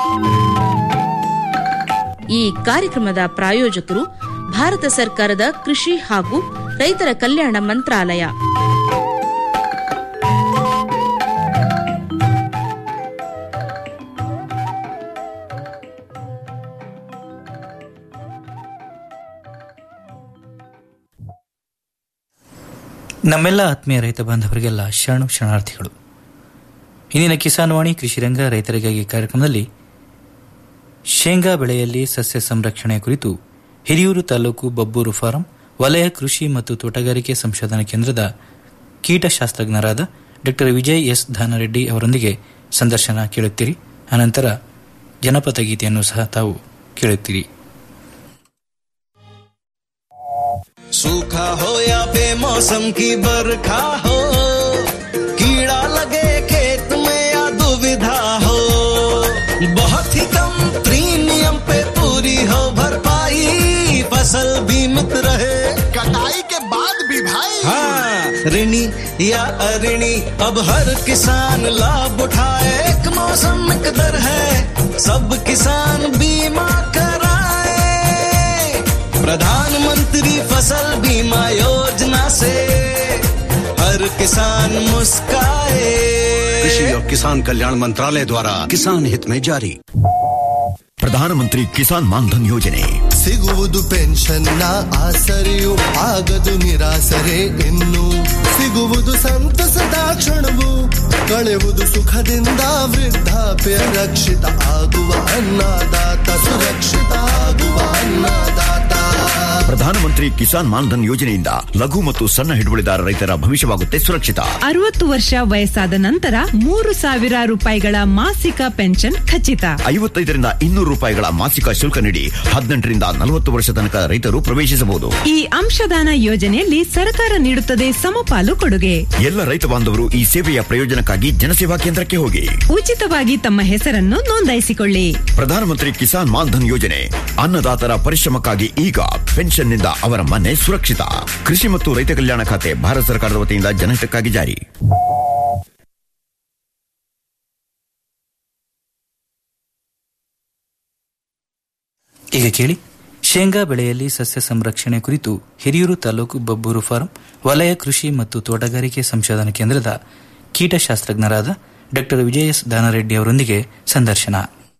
ಈ ಕಾರ್ಯಕ್ರಮದ ಪ್ರಾಯೋಜಕರು ಭಾರತ ಸರ್ಕಾರದ ಕೃಷಿ ಹಾಗೂ ರೈತರ ಕಲ್ಯಾಣ ಮಂತ್ರಾಲಯ ನಮ್ಮೆಲ್ಲ ಆತ್ಮೀಯ ರೈತ ಬಾಂಧವರಿಗೆಲ್ಲ ಶರಣು ಶರಣಾರ್ಥಿಗಳು ಇಂದಿನ ಕಿಸಾನ್ ವಾಣಿ ಕೃಷಿ ರಂಗ ರೈತರಿಗಾಗಿ ಕಾರ್ಯಕ್ರಮದಲ್ಲಿ ಶೇಂಗಾ ಬೆಳೆಯಲ್ಲಿ ಸಸ್ಯ ಸಂರಕ್ಷಣೆ ಕುರಿತು ಹಿರಿಯೂರು ತಾಲೂಕು ಬಬ್ಬೂರು ಫಾರಂ ವಲಯ ಕೃಷಿ ಮತ್ತು ತೋಟಗಾರಿಕೆ ಸಂಶೋಧನಾ ಕೇಂದ್ರದ ಕೀಟಶಾಸ್ತ್ರಜ್ಞರಾದ ಡಾ ವಿಜಯ್ ಎಸ್ ಧಾನರೆಡ್ಡಿ ಅವರೊಂದಿಗೆ ಸಂದರ್ಶನ ಕೇಳುತ್ತೀರಿ ಅನಂತರ ಜನಪದ ಗೀತೆಯನ್ನು ಸಹ ತಾವು ಕೇಳುತ್ತೀರಿ सूखा हो या बेमौसम की बरखा हो कीड़ा लगे खेत में या दुविधा हो बहुत ही कम प्रीमियम पे पूरी हो भरपाई फसल बीमित रहे कटाई के बाद भी भाई हाँ ऋणी या अऋणी अब हर किसान लाभ उठाए एक मौसम एक दर है सब किसान बीमा कराए प्रधानमंत्री फसल बीमा योजना से हर किसान मुस्काए कृषि और किसान कल्याण मंत्रालय द्वारा किसान हित में जारी ಪ್ರಧಾನಮಂತ್ರಿ ಕಿಸಾನ್ ಮಾನ್ಧನ್ ಯೋಜನೆ ಸಿಗುವುದು ಪೆನ್ಷನ್ನ ಆಸರೆಯು ಆಗದು ನಿರಾಸರೆ ಇನ್ನು ಸಿಗುವುದು ಸಂತಸದ ಕ್ಷಣವು ಕಳೆವುದು ಸುಖದಿಂದ ವೃದ್ಧಾಪ್ಯ ರಕ್ಷಿತ ಆಗುವ ಅನ್ನದಾತ ಸುರಕ್ಷಿತ ಆಗುವ ಅನ್ನದಾತ ಪ್ರಧಾನಮಂತ್ರಿ ಕಿಸಾನ್ ಮಾನ್ಧನ್ ಯೋಜನೆಯಿಂದ ಲಘು ಮತ್ತು ಸಣ್ಣ ಹಿಡುವಳಿದಾರ ರೈತರ ಭವಿಷ್ಯವಾಗುತ್ತೆ ಸುರಕ್ಷಿತ ಅರವತ್ತು ವರ್ಷ ವಯಸ್ಸಾದ ನಂತರ ಮೂರು ಸಾವಿರ ರೂಪಾಯಿಗಳ ಮಾಸಿಕ ಪೆನ್ಷನ್ ಖಚಿತ ಐವತ್ತೈದರಿಂದ ಇನ್ನೂರು ರೂಪಾಯಿಗಳ ಮಾಸಿಕ ಶುಲ್ಕ ನೀಡಿ ಹದಿನೆಂಟರಿಂದ ನಲವತ್ತು ವರ್ಷ ತನಕ ರೈತರು ಪ್ರವೇಶಿಸಬಹುದು ಈ ಅಂಶದಾನ ಯೋಜನೆಯಲ್ಲಿ ಸರ್ಕಾರ ನೀಡುತ್ತದೆ ಸಮಪಾಲು ಕೊಡುಗೆ ಎಲ್ಲ ರೈತ ಬಾಂಧವರು ಈ ಸೇವೆಯ ಪ್ರಯೋಜನಕ್ಕಾಗಿ ಜನಸೇವಾ ಕೇಂದ್ರಕ್ಕೆ ಹೋಗಿ ಉಚಿತವಾಗಿ ತಮ್ಮ ಹೆಸರನ್ನು ನೋಂದಾಯಿಸಿಕೊಳ್ಳಿ ಪ್ರಧಾನಮಂತ್ರಿ ಕಿಸಾನ್ ಮಾನ್ಧನ್ ಯೋಜನೆ ಅನ್ನದಾತರ ಪರಿಶ್ರಮಕ್ಕಾಗಿ ಈಗ ಪೆನ್ಷನ್ನಿಂದ ಅವರ ಮನೆ ಸುರಕ್ಷಿತ ಕೃಷಿ ಮತ್ತು ರೈತ ಕಲ್ಯಾಣ ಖಾತೆ ಭಾರತ ಸರ್ಕಾರದ ವತಿಯಿಂದ ಜನಹಿತಕ್ಕಾಗಿ ಜಾರಿ ಈಗ ಕೇಳಿ ಶೇಂಗಾ ಬೆಳೆಯಲ್ಲಿ ಸಸ್ಯ ಸಂರಕ್ಷಣೆ ಕುರಿತು ಹಿರಿಯೂರು ತಾಲೂಕು ಬಬ್ಬೂರು ಫಾರಂ ವಲಯ ಕೃಷಿ ಮತ್ತು ತೋಟಗಾರಿಕೆ ಸಂಶೋಧನಾ ಕೇಂದ್ರದ ಕೀಟಶಾಸ್ತ್ರಜ್ಞರಾದ ಡಾ ವಿಜಯ ಎಸ್ ದಾನರೆಡ್ಡಿ ಅವರೊಂದಿಗೆ ಸಂದರ್ಶನ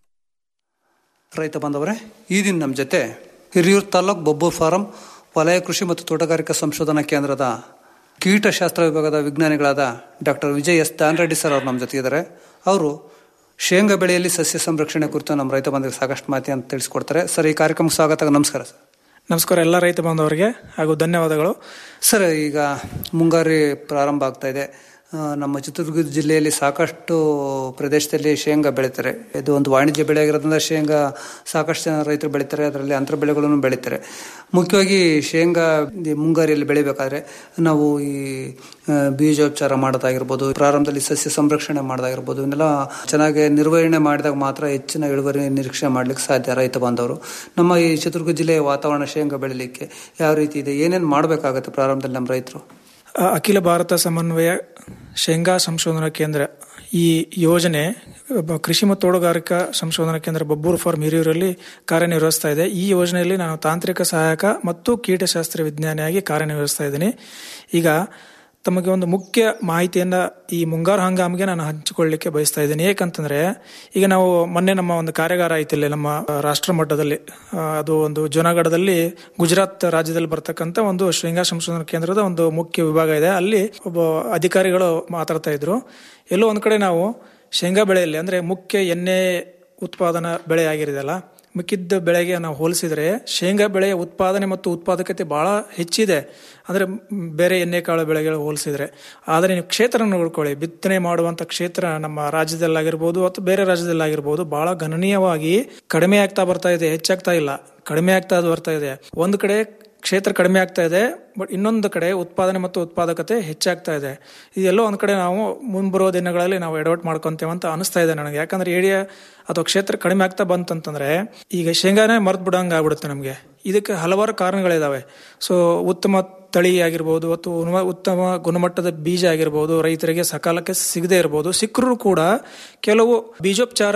ರೈತ ಬಾಂಧವರೇ ಈ ದಿನ ನಮ್ಮ ಜೊತೆ ಹಿರಿಯೂರು ತಾಲೂಕು ಬೊಬ್ಬೂರ್ ಫಾರಂ ವಲಯ ಕೃಷಿ ಮತ್ತು ತೋಟಗಾರಿಕಾ ಸಂಶೋಧನಾ ಕೇಂದ್ರದ ಕೀಟಶಾಸ್ತ್ರ ವಿಭಾಗದ ವಿಜ್ಞಾನಿಗಳಾದ doctor Vijay S Danareddy sir ಅವರು ನಮ್ಮ ಜೊತೆ ಇದ್ದಾರೆ ಅವರು ಶೇಂಗಾ ಬೆಳೆಯಲ್ಲಿ ಸಸ್ಯ ಸಂರಕ್ಷಣೆ ಕುರಿತು ನಮ್ಮ ರೈತ ಬಾಂಧವರಿಗೆ ಸಾಕಷ್ಟು ಮಾಹಿತಿ ಅಂತ ತಿಳಿಸ್ಕೊಡ್ತಾರೆ ಸರ್ ಈ ಕಾರ್ಯಕ್ರಮಕ್ಕೆ ಸ್ವಾಗತ ನಮಸ್ಕಾರ ಸರ್ ನಮಸ್ಕಾರ ಎಲ್ಲ ರೈತ ಬಾಂಧವರಿಗೆ ಹಾಗೂ ಧನ್ಯವಾದಗಳು ಸರ್ ಈಗ ಮುಂಗಾರಿ ಪ್ರಾರಂಭ ಆಗ್ತಾ ಇದೆ ಆ, ನಮ್ಮ ಚಿತ್ರದುರ್ಗ ಜಿಲ್ಲೆಯಲ್ಲಿ ಸಾಕಷ್ಟು ಪ್ರದೇಶದಲ್ಲಿ ಶೇಂಗಾ ಬೆಳೀತಾರೆ ಇದು ಒಂದು ವಾಣಿಜ್ಯ ಬೆಳೆ ಆಗಿರೋದ್ರಿಂದ ಶೇಂಗಾ ಸಾಕಷ್ಟು ಜನ ರೈತರು ಬೆಳೀತಾರೆ ಅದರಲ್ಲಿ ಅಂತರ ಬೆಳೆಗಳನ್ನು ಬೆಳೀತಾರೆ ಮುಖ್ಯವಾಗಿ ಶೇಂಗಾ ಈ ಮುಂಗಾರಿಯಲ್ಲಿ ಬೆಳಿಬೇಕಾದ್ರೆ ನಾವು ಈ ಆ, ಬೀಜೋಪಚಾರ ಮಾಡೋದಾಗಿರ್ಬೋದು ಪ್ರಾರಂಭದಲ್ಲಿ ಸಸ್ಯ ಸಂರಕ್ಷಣೆ ಮಾಡೋದಾಗಿರ್ಬೋದು ಇವನ್ನೆಲ್ಲ ಚೆನ್ನಾಗಿ ನಿರ್ವಹಣೆ ಮಾಡಿದಾಗ ಮಾತ್ರ ಹೆಚ್ಚಿನ ಇಳುವರಿ ನಿರೀಕ್ಷೆ ಮಾಡ್ಲಿಕ್ಕೆ ಸಾಧ್ಯ ರೈತ ಬಾಂಧವರು ನಮ್ಮ ಈ ಚಿತ್ರದುರ್ಗ ಜಿಲ್ಲೆಯ ವಾತಾವರಣ ಶೇಂಗಾ ಬೆಳಿಲಿಕ್ಕೆ ಯಾವ ರೀತಿ ಇದೆ ಏನೇನು ಮಾಡಬೇಕಾಗುತ್ತೆ ಪ್ರಾರಂಭದಲ್ಲಿ ನಮ್ಮ ರೈತರು ಆ, ಅಖಿಲ ಭಾರತ ಸಮನ್ವಯ ಶೇಂಗಾ ಸಂಶೋಧನಾ ಕೇಂದ್ರ ಈ ಯೋಜನೆ ಒಬ್ಬ ಕೃಷಿ ಮತ್ತು ತೋಟಗಾರಿಕಾ ಸಂಶೋಧನಾ ಕೇಂದ್ರ ಬಬ್ಬೂರು ಫಾರ್ಮ್ ಹಿರಿಯೂರಲ್ಲಿ ಕಾರ್ಯನಿರ್ವಹಿಸ್ತಾ ಇದೆ ಈ ಯೋಜನೆಯಲ್ಲಿ ನಾನು ತಾಂತ್ರಿಕ ಸಹಾಯಕ ಮತ್ತು ಕೀಟಶಾಸ್ತ್ರ ವಿಜ್ಞಾನಿಯಾಗಿ ಕಾರ್ಯನಿರ್ವಹಿಸ್ತಾ ಇದ್ದೀನಿ ಈಗ ತಮಗೆ ಒಂದು ಮುಖ್ಯ ಮಾಹಿತಿಯನ್ನ ಈ ಮುಂಗಾರು ಹಂಗಾಮಿಗೆ ನಾನು ಹಂಚಿಕೊಳ್ಳಿಕ್ಕೆ ಬಯಸ್ತಾ ಇದ್ದೀನಿ ಏಕಂತಂದ್ರೆ ಈಗ ನಾವು ಮೊನ್ನೆ ನಮ್ಮ ಒಂದು ಕಾರ್ಯಾಗಾರ ಐತಿಲ್ಲಿ ನಮ್ಮ ರಾಷ್ಟ್ರ ಮಟ್ಟದಲ್ಲಿ ಆ, ಅದು ಒಂದು ಜುನಾಗಢದಲ್ಲಿ ಗುಜರಾತ್ ರಾಜ್ಯದಲ್ಲಿ ಬರ್ತಕ್ಕಂಥ ಒಂದು ಶೇಂಗಾ ಸಂಶೋಧನಾ ಕೇಂದ್ರದ ಒಂದು ಮುಖ್ಯ ವಿಭಾಗ ಇದೆ ಅಲ್ಲಿ ಒಬ್ಬ ಅಧಿಕಾರಿಗಳು ಮಾತಾಡ್ತಾ ಇದ್ರು ಎಲ್ಲೋ ಒಂದ್ ಕಡೆ ನಾವು ಶೇಂಗಾ ಬೆಳೆಯಲ್ಲಿ ಅಂದ್ರೆ ಮುಖ್ಯ ಎಣ್ಣೆ ಉತ್ಪಾದನಾ ಬೆಳೆ ಆಗಿರಿದೆಯಲ್ಲ ಮಿಕ್ಕಿದ್ದ ಬೆಳೆಗೆ ನಾವು ಹೋಲಿಸಿದ್ರೆ ಶೇಂಗಾ ಬೆಳೆಯ ಉತ್ಪಾದನೆ ಮತ್ತು ಉತ್ಪಾದಕತೆ ಬಹಳ ಹೆಚ್ಚಿದೆ ಅಂದ್ರೆ ಮ್, ಬೇರೆ ಎಣ್ಣೆಕಾಳು ಬೆಳೆಗಳು ಹೋಲಿಸಿದ್ರೆ ಆದರೆ ನೀವು ಕ್ಷೇತ್ರ ನೋಡ್ಕೊಳ್ಳಿ ಬಿತ್ತನೆ ಮಾಡುವಂತ ಕ್ಷೇತ್ರ ನಮ್ಮ ರಾಜ್ಯದಲ್ಲಾಗಿರ್ಬೋದು ಅಥವಾ ಬೇರೆ ರಾಜ್ಯದಲ್ಲಾಗಿರ್ಬೋದು ಬಹಳ ಗಣನೀಯವಾಗಿ ಕಡಿಮೆ ಆಗ್ತಾ ಬರ್ತಾ ಇದೆ ಹೆಚ್ಚಾಗ್ತಾ ಇಲ್ಲ ಕಡಿಮೆ ಆಗ್ತಾ ಬರ್ತಾ ಇದೆ ಒಂದು ಕಡೆ ಕ್ಷೇತ್ರ ಕಡಿಮೆ ಆಗ್ತಾ ಇದೆ ಬಟ್ ಇನ್ನೊಂದು ಕಡೆ ಉತ್ಪಾದನೆ ಮತ್ತು ಉತ್ಪಾದಕತೆ ಹೆಚ್ಚಾಗ್ತಾ ಇದೆ ಇದೆಲ್ಲೋ ಒಂದ್ ಕಡೆ ನಾವು ಮುಂಬರುವ ದಿನಗಳಲ್ಲಿ ನಾವು ಎಡವಟ್ ಮಾಡ್ಕೊಂತೇವೆ ಅಂತ ಅನಿಸ್ತಾ ಇದೆ ನನಗೆ ಯಾಕಂದ್ರೆ ಏರಿಯಾ ಅಥವಾ ಕ್ಷೇತ್ರ ಕಡಿಮೆ ಆಗ್ತಾ ಬಂತಂತಂದ್ರೆ ಈಗ ಶೇಂಗಾನೇ ಮರ್ತ್ ಬಿಡಂಗ ಆಗ್ಬಿಡುತ್ತೆ ನಮಗೆ ಇದಕ್ಕೆ ಹಲವಾರು ಕಾರಣಗಳಿದಾವೆ ಸೊ ಉತ್ತಮ ತಳಿ ಆಗಿರ್ಬೋದು ಅಥವಾ ಉನ್ಮ- ಉತ್ತಮ ಗುಣಮಟ್ಟದ ಬೀಜ ಆಗಿರ್ಬೋದು ರೈತರಿಗೆ ಸಕಾಲಕ್ಕೆ ಸಿಗದೆ ಇರಬಹುದು ಸಿಕ್ಕರೂ ಕೂಡ ಕೆಲವು ಬೀಜೋಪಚಾರ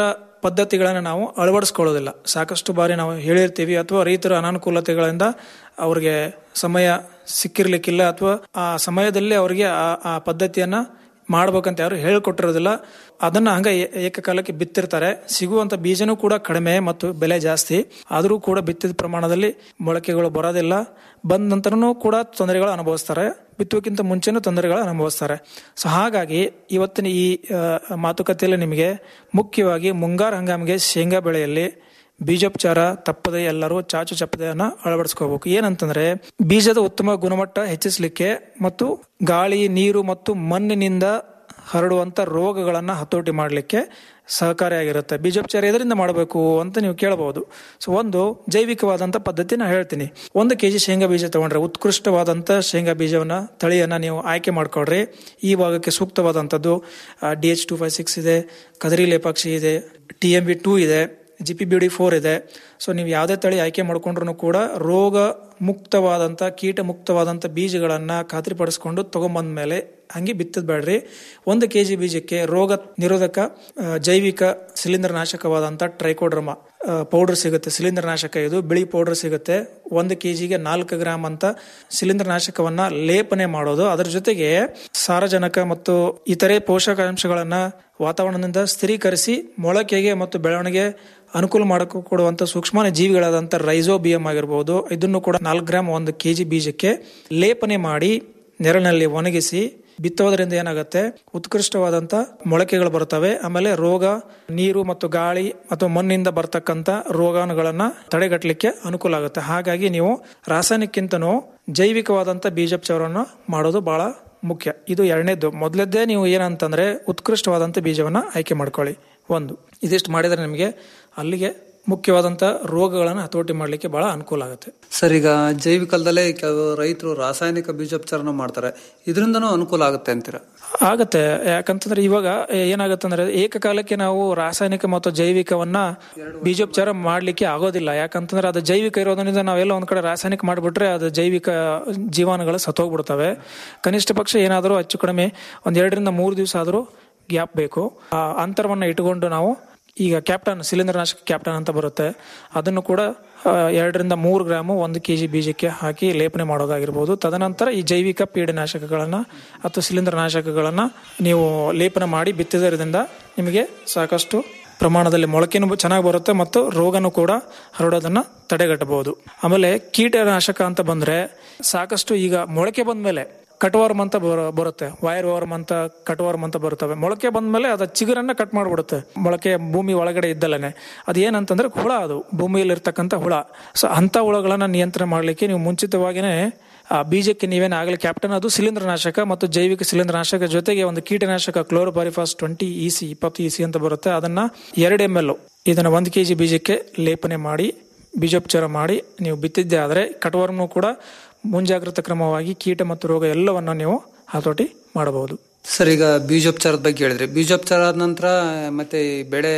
ಪದ್ಧತಿಗಳನ್ನು ನಾವು ಅಳವಡಿಸ್ಕೊಳ್ಳೋದಿಲ್ಲ ಸಾಕಷ್ಟು ಬಾರಿ ನಾವು ಹೇಳಿರ್ತೀವಿ ಅಥವಾ ರೈತರ ಅನಾನುಕೂಲತೆಗಳಿಂದ ಅವ್ರಿಗೆ ಸಮಯ ಸಿಕ್ಕಿರ್ಲಿಕ್ಕಿಲ್ಲ ಅಥವಾ ಆ ಸಮಯದಲ್ಲಿ ಅವರಿಗೆ ಆ ಆ ಪದ್ಧತಿಯನ್ನ ಮಾಡ್ಬೇಕಂತ ಯಾರು ಹೇಳ್ಕೊಟ್ಟಿರೋದಿಲ್ಲ ಅದನ್ನ ಹಂಗ ಏ- ಏಕಕಾಲಕ್ಕೆ ಬಿತ್ತಿರ್ತಾರೆ ಸಿಗುವಂತ ಬೀಜನೂ ಕೂಡ ಕಡಿಮೆ ಮತ್ತು ಬೆಲೆ ಜಾಸ್ತಿ ಆದರೂ ಕೂಡ ಬಿತ್ತಿದ ಪ್ರಮಾಣದಲ್ಲಿ ಮೊಳಕೆಗಳು ಬರೋದಿಲ್ಲ ಬಂದ ನಂತರನೂ ಕೂಡ ತೊಂದರೆಗಳು ಅನುಭವಿಸ್ತಾರೆ ಬಿತ್ತುವಕ್ಕಿಂತ ಮುಂಚೆನೂ ತೊಂದರೆಗಳು ಅನುಭವಿಸ್ತಾರೆ ಸೊ ಹಾಗಾಗಿ ಇವತ್ತಿನ ಈ ಆ, ಮಾತುಕತೆಯಲ್ಲಿ ನಿಮಗೆ ಮುಖ್ಯವಾಗಿ ಮುಂಗಾರು ಹಂಗಾಮಿಗೆ ಶೇಂಗಾ ಬೆಳೆಯಲ್ಲಿ ಬೀಜೋಪಚಾರ ತಪ್ಪದೆ ಎಲ್ಲರೂ ಚಾಚು ಚಪ್ಪದೆಯನ್ನ ಅಳವಡಿಸ್ಕೋಬೇಕು ಏನಂತಂದ್ರೆ ಬೀಜದ ಉತ್ತಮ ಗುಣಮಟ್ಟ ಹೆಚ್ಚಿಸಲಿಕ್ಕೆ ಮತ್ತು ಗಾಳಿ ನೀರು ಮತ್ತು ಮಣ್ಣಿನಿಂದ ಹರಡುವಂತ ರೋಗಗಳನ್ನ ಹತೋಟಿ ಮಾಡಲಿಕ್ಕೆ ಸಹಕಾರಿಯಾಗಿರುತ್ತೆ ಬೀಜೋಪಚಾರ ಎದರಿಂದ ಮಾಡಬೇಕು ಅಂತ ನೀವು ಕೇಳಬಹುದು ಸೊ ಒಂದು ಜೈವಿಕವಾದಂತ ಪದ್ಧತಿ ನಾ ಹೇಳ್ತೀನಿ ಒಂದು ಕೆಜಿ ಶೇಂಗಾ ಬೀಜ ತಗೊಂಡ್ರೆ ಉತ್ಕೃಷ್ಟವಾದಂತ ಶೇಂಗಾ ಬೀಜವನ್ನ ತಳಿಯನ್ನ ನೀವು ಆಯ್ಕೆ ಮಾಡ್ಕೊಳ್ರಿ ಈ ಭಾಗಕ್ಕೆ ಸೂಕ್ತವಾದಂಥದ್ದು D H two five six ಇದೆ ಕದರಿ ಲೇಪಾಕ್ಷಿ ಇದೆ ಟಿ ಎಂ ಬಿ ಟೂ ಇದೆ G P B D four ಇದೆ ಸೊ ನೀವು ಯಾವುದೇ ತಳಿ ಆಯ್ಕೆ ಮಾಡ್ಕೊಂಡ್ರು ಕೂಡ ರೋಗ ಮುಕ್ತವಾದಂಥ ಕೀಟ ಮುಕ್ತವಾದಂಥ ಬೀಜಗಳನ್ನು ಖಾತ್ರಿಪಡಿಸ್ಕೊಂಡು ತಗೊಂಬಂದ ಮೇಲೆ ಹಂಗೆ ಬಿತ್ತದ ಬೇಡ್ರಿ ಒಂದು ಕೆ ಜಿ ಬೀಜಕ್ಕೆ ರೋಗ ನಿರೋಧಕ ಆ, ಜೈವಿಕ ಶಿಲೀಂಧ್ರ ನಾಶಕವಾದಂಥ ಟ್ರೈಕೋಡ್ರಮ ಪೌಡರ್ ಸಿಗುತ್ತೆ ಶಿಲೀಂಧ್ರ ನಾಶಕ ಇದು ಬಿಳಿ ಪೌಡರ್ ಸಿಗುತ್ತೆ ಒಂದು ಕೆ ಜಿಗೆ ನಾಲ್ಕು ಗ್ರಾಮ್ ಅಂತ ಶಿಲೀಂಧ್ರ ನಾಶಕವನ್ನ ಲೇಪನೆ ಮಾಡೋದು ಅದರ ಜೊತೆಗೆ ಸಾರಜನಕ ಮತ್ತು ಇತರೆ ಪೋಷಕಾಂಶಗಳನ್ನ ವಾತಾವರಣದಿಂದ ಸ್ಥಿರೀಕರಿಸಿ ಮೊಳಕೆಗೆ ಮತ್ತು ಬೆಳವಣಿಗೆ ಅನುಕೂಲ ಮಾಡಕ್ಕೆ ಕೊಡುವಂತ ಸೂಕ್ಷ್ಮ ಜೀವಿಗಳಾದಂಥ ರೈಸೋಬಿಯಂ ಆಗಿರ್ಬೋದು ಇದನ್ನು ಕೂಡ ನಾಲ್ಕು ಗ್ರಾಮ್ ಒಂದು ಕೆಜಿ ಬೀಜಕ್ಕೆ ಲೇಪನೆ ಮಾಡಿ ನೆರಳಿನಲ್ಲಿ ಒಣಗಿಸಿ ಬಿತ್ತೋದ್ರಿಂದ ಏನಾಗುತ್ತೆ ಉತ್ಕೃಷ್ಟವಾದಂತ ಮೊಳಕೆಗಳು ಬರ್ತವೆ ಆಮೇಲೆ ರೋಗ ನೀರು ಮತ್ತು ಗಾಳಿ ಮತ್ತು ಮಣ್ಣಿಂದ ಬರ್ತಕ್ಕಂತ ರೋಗಾಣುಗಳನ್ನ ತಡೆಗಟ್ಟಲಿಕ್ಕೆ ಅನುಕೂಲ ಆಗುತ್ತೆ ಹಾಗಾಗಿ ನೀವು ರಾಸಾಯನಿಕ್ಕಿಂತನೂ ಜೈವಿಕವಾದಂತ ಬೀಜೋಪಚಾರವನ್ನು ಮಾಡೋದು ಬಹಳ ಮುಖ್ಯ ಇದು ಎರಡನೇದು ಮೊದಲದ್ದೇ ನೀವು ಏನಂತಂದ್ರೆ ಉತ್ಕೃಷ್ಟವಾದಂತ ಬೀಜವನ್ನ ಆಯ್ಕೆ ಮಾಡ್ಕೊಳ್ಳಿ ಒಂದು ಇದಿಷ್ಟು ಮಾಡಿದ್ರೆ ನಿಮಗೆ ಅಲ್ಲಿಗೆ ಮುಖ್ಯವಾದಂತ ರೋಗಗಳನ್ನು ಹತೋಟಿ ಮಾಡಲಿಕ್ಕೆ ಬಹಳ ಅನುಕೂಲ ಆಗುತ್ತೆ ಸರ್ ಈಗ ಜೈವಿಕಲ್ದಲ್ಲೇ ಕೆಲವು ರೈತರು ರಾಸಾಯನಿಕ ಬೀಜೋಪಚಾರನ ಮಾಡ್ತಾರೆ ಇದರಿಂದನೂ ಅನುಕೂಲ ಆಗುತ್ತೆ ಅಂತೀರಾ ಆಗತ್ತೆ ಯಾಕಂತಂದ್ರೆ ಇವಾಗ ಏನಾಗುತ್ತೆ ಅಂದ್ರೆ ಏಕಕಾಲಕ್ಕೆ ನಾವು ರಾಸಾಯನಿಕ ಮತ್ತು ಜೈವಿಕವನ್ನ ಬೀಜೋಪಚಾರ ಮಾಡ್ಲಿಕ್ಕೆ ಆಗೋದಿಲ್ಲ ಯಾಕಂತಂದ್ರೆ ಅದು ಜೈವಿಕ ಇರೋದ್ರಿಂದ ನಾವೆಲ್ಲ ಒಂದ್ ಕಡೆ ರಾಸಾಯನಿಕ ಮಾಡಿಬಿಟ್ರೆ ಅದು ಜೈವಿಕ ಜೀವಾಣುಗಳು ಸತ್ತೋಗ್ಬಿಡ್ತವೆ ಕನಿಷ್ಠ ಪಕ್ಷ ಏನಾದರೂ ಹೆಚ್ಚು ಕಡಿಮೆ ಒಂದ್ ಎರಡರಿಂದ ಮೂರು ದಿವಸ ಆದರೂ ಗ್ಯಾಪ್ ಬೇಕು ಆ ಅಂತರವನ್ನ ಇಟ್ಟುಕೊಂಡು ನಾವು ಈಗ ಕ್ಯಾಪ್ಟನ್ ಶಿಲೀಂಧ್ರನಾಶಕ ಕ್ಯಾಪ್ಟನ್ ಅಂತ ಬರುತ್ತೆ ಅದನ್ನು ಕೂಡ ಆ, ಎರಡರಿಂದ ಮೂರು ಗ್ರಾಮು ಒಂದು ಕೆ ಜಿ ಬೀಜಕ್ಕೆ ಹಾಕಿ ಲೇಪನೆ ಮಾಡೋದಾಗಿರ್ಬೋದು ತದನಂತರ ಈ ಜೈವಿಕ ಪೀಡನಾಶಕಗಳನ್ನ ಅಥವಾ ಶಿಲೀಂಧ್ರನಾಶಕಗಳನ್ನ ನೀವು ಲೇಪನ ಮಾಡಿ ಬಿತ್ತಿದ್ರಿಂದ ನಿಮಗೆ ಸಾಕಷ್ಟು ಪ್ರಮಾಣದಲ್ಲಿ ಮೊಳಕೆನೂ ಚೆನ್ನಾಗಿ ಬರುತ್ತೆ ಮತ್ತು ರೋಗನೂ ಕೂಡ ಹರಡೋದನ್ನ ತಡೆಗಟ್ಟಬಹುದು ಆಮೇಲೆ ಕೀಟನಾಶಕ ಅಂತ ಬಂದ್ರೆ ಸಾಕಷ್ಟು ಈಗ ಮೊಳಕೆ ಬಂದ್ಮೇಲೆ ಕಟ್ವಾರ್ಮ್ ಅಂತ ಬರ- ಬರುತ್ತೆ ವೈರ್ ವಾರ್ಮ್ ಅಂತ ಕಟ್ವಾರ್ಮ್ ಅಂತ ಬರುತ್ತವೆ ಮೊಳಕೆ ಬಂದ್ಮೇಲೆ ಅದ ಚಿಗುರನ್ನ ಕಟ್ ಮಾಡ್ಬಿಡುತ್ತೆ ಮೊಳಕೆ ಭೂಮಿ ಒಳಗಡೆ ಇದ್ದಲ್ಲನೆ ಅದು ಏನಂತಂದ್ರೆ ಹುಳ ಅದು ಭೂಮಿಯಲ್ಲಿ ಇರ್ತಕ್ಕಂಥ ಹುಳ ಸೊ ಅಂತ ಹುಳಗಳನ್ನ ನಿಯಂತ್ರಣ ಮಾಡ್ಲಿಕ್ಕೆ ನೀವು ಮುಂಚಿತವಾಗಿನೇ ಆ ಬೀಜಕ್ಕೆ ನೀವೇನು ಆಗಲಿ ಕ್ಯಾಪ್ಟನ್ ಅದು ಶಿಲೀಂಧ್ರನಾಶಕ ಮತ್ತು ಜೈವಿಕ ಶಿಲೀಂಧ್ರನಾಶಕ ಜೊತೆಗೆ ಒಂದು ಕೀಟನಾಶಕ ಕ್ಲೋರೋಪಾರಿಫಾಸ್ ಟ್ವೆಂಟಿ ಇಸಿ ಇಪ್ಪತ್ತು ಇಸಿ ಅಂತ ಬರುತ್ತೆ ಅದನ್ನ ಎರಡು ಎಮ್ ಎಲ್ ಇದನ್ನ ಒಂದು ಕೆ ಜಿ ಬೀಜಕ್ಕೆ ಲೇಪನೆ ಮಾಡಿ ಬೀಜೋಪಚಾರ ಮಾಡಿ ನೀವು ಬಿತ್ತಿದ್ದೆ ಆದರೆ ಕಟ್ವರ್ಮ್ನು ಕೂಡ ಮುಂಜಾಗ್ರತಾ ಕ್ರಮವಾಗಿ ಕೀಟ ಮತ್ತು ರೋಗ ಎಲ್ಲವನ್ನ ನೀವು ಹತೋಟಿ ಮಾಡಬಹುದು ಸರ್ ಈಗ ಬೀಜೋಪಚಾರದ ಬಗ್ಗೆ ಹೇಳಿದ್ರಿ ಬೀಜೋಪಚಾರ ಆದ ನಂತರ ಮತ್ತೆ ಈ ಬೆಳೆ